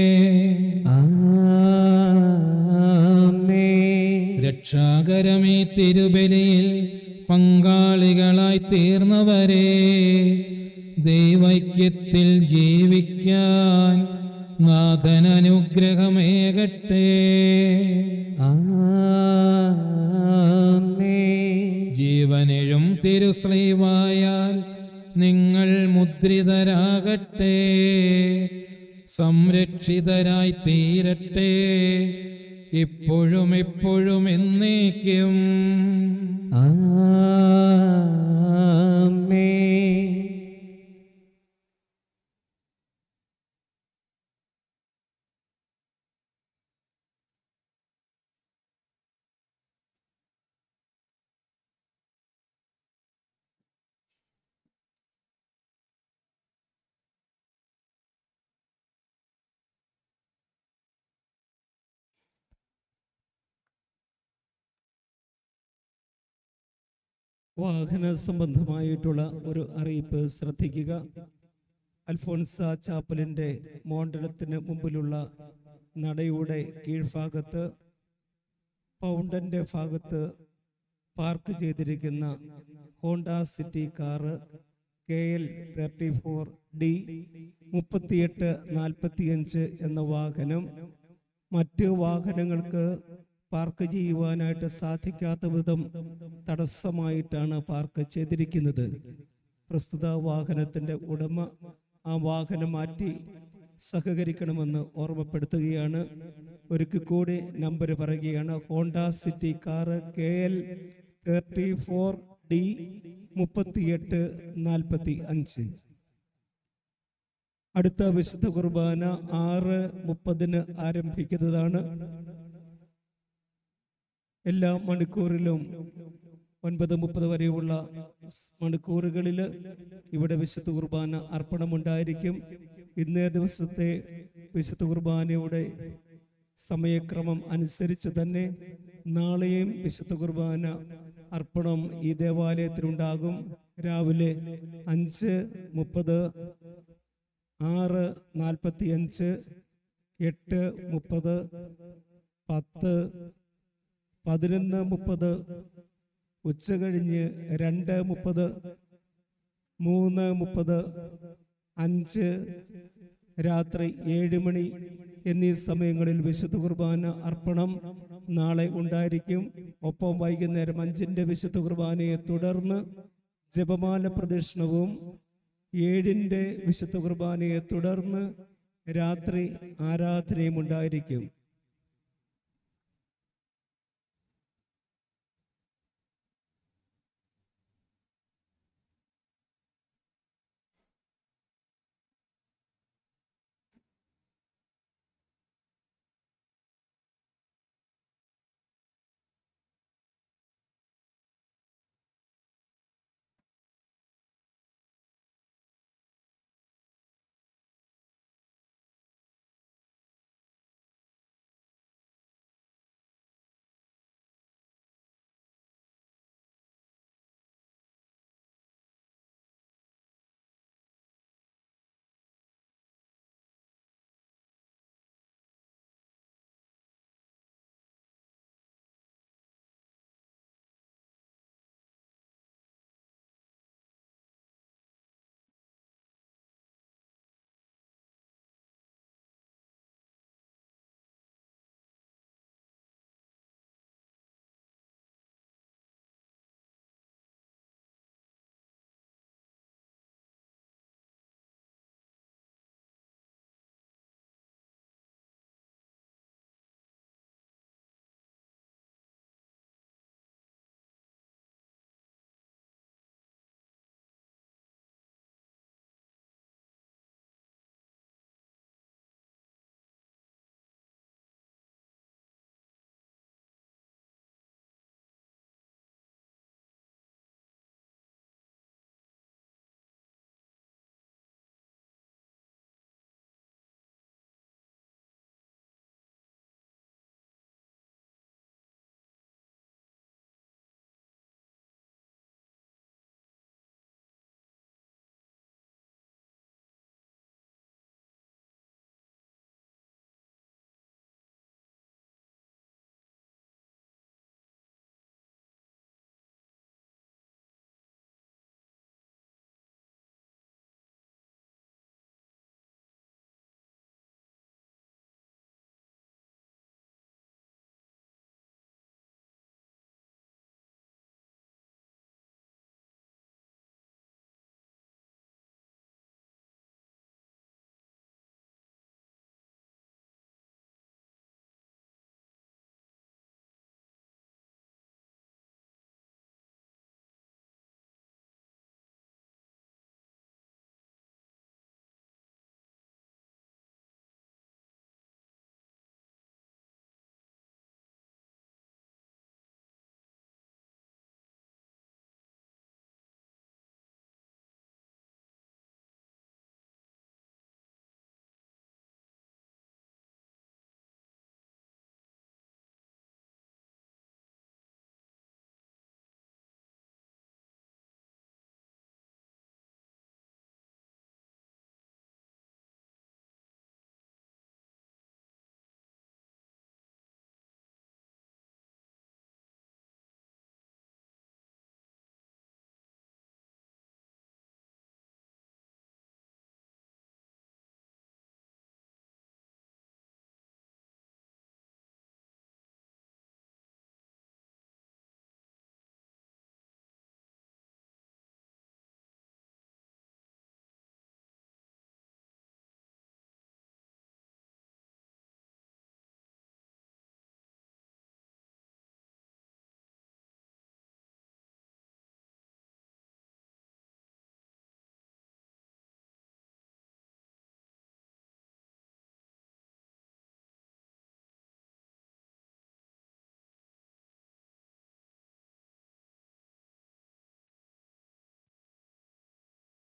ആമേൻ രക്ഷാകരമേ തിരുബലിയിൽ പങ്കാളികളായി തീർന്നവരെ ദൈവൈക്യത്തിൽ ജീവിക്കാൻ നാഥൻ അനുഗ്രഹമേകട്ടെ ആമേൻ ജീവനെഴും തിരുശ്രീവായാൽ നിങ്ങൾ മുദ്രിതരാകട്ടെ സംരക്ഷിതരായി തീരട്ടെ ഇപ്പോഴും എപ്പോഴും എന്നേക്കും ആമേൻ വാഹന സംബന്ധമായിട്ടുള്ള ഒരു അറിയിപ്പ് ശ്രദ്ധിക്കുക അൽഫോൻസ ചാപ്പലിന്റെ മോണ്ടലത്തിന് മുമ്പിലുള്ള നടയുടെ കീഴ്ഭാഗത്ത് പൗണ്ടന്റെ ഭാഗത്ത് പാർക്ക് ചെയ്തിരിക്കുന്ന Honda City car K L thirty four D മുപ്പത്തിയെട്ട് നാൽപ്പത്തിയഞ്ച് എന്ന വാഹനം മറ്റ് വാഹനങ്ങൾക്ക് പാർക്ക് ചെയ്യുവാനായിട്ട് സാധിക്കാത്ത വിധം തടസ്സമായിട്ടാണ് പാർക്ക് ചെയ്തിരിക്കുന്നത് പ്രസ്തുത വാഹനത്തിന്റെ ഉടമ ആ വാഹനം മാറ്റി സഹകരിക്കണമെന്ന് ഓർമ്മപ്പെടുത്തുകയാണ് ഒരിക്കൽ കൂടി നമ്പർ പറയുകയാണ് Honda City car K L thirty four D മുപ്പത്തിയെട്ട് നാൽപ്പത്തി അഞ്ച് അടുത്ത വിശുദ്ധ കുർബാന ആറ് മുപ്പതിന് ആരംഭിക്കുന്നതാണ് എല്ലാ മണിക്കൂറിലും ഒൻപത് മുപ്പത് വരെയുള്ള സ് മണിക്കൂറുകളിൽ ഇവിടെ വിശുദ്ധ കുർബാന അർപ്പണമുണ്ടായിരിക്കും ഇന്നേ ദിവസത്തെ വിശുദ്ധ കുർബാനയുടെ സമയക്രമം അനുസരിച്ച് തന്നെ നാളെയും വിശുദ്ധ കുർബാന അർപ്പണം ഈ ദേവാലയത്തിലുണ്ടാകും രാവിലെ അഞ്ച് മുപ്പത് ആറ് നാൽപ്പത്തി അഞ്ച് എട്ട് മുപ്പത് പത്ത് പതിനൊന്ന് മുപ്പത് ഉച്ച കഴിഞ്ഞ് രണ്ട് മുപ്പത് മൂന്ന് മുപ്പത് അഞ്ച് രാത്രി ഏഴ് മണി എന്നീ സമയങ്ങളിൽ വിശുദ്ധ കുർബാന അർപ്പണം നാളെ ഉണ്ടായിരിക്കും ഒപ്പം വൈകുന്നേരം അഞ്ചിന്റെ വിശുദ്ധ കുർബാനയെ തുടർന്ന് ജപമാല പ്രദക്ഷിണവും ഏഴിന്റെ വിശുദ്ധ കുർബാനയെ തുടർന്ന് രാത്രി ആരാധനയും ഉണ്ടായിരിക്കും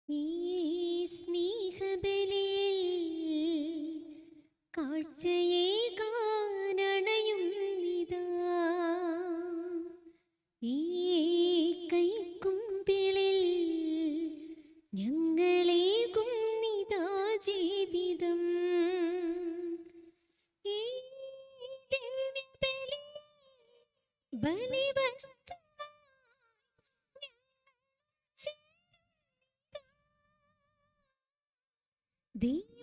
ഈ സ്നേഹബലിയിൽ കാഴ്ചയേകാനണയും നിതാ ഈ കൈക്കുമ്പിളിൽ ഞങ്ങളേകും നിതാ ജീവിതം ഈ ദിവ്യബലി ബലിവസ്തു ദൈവ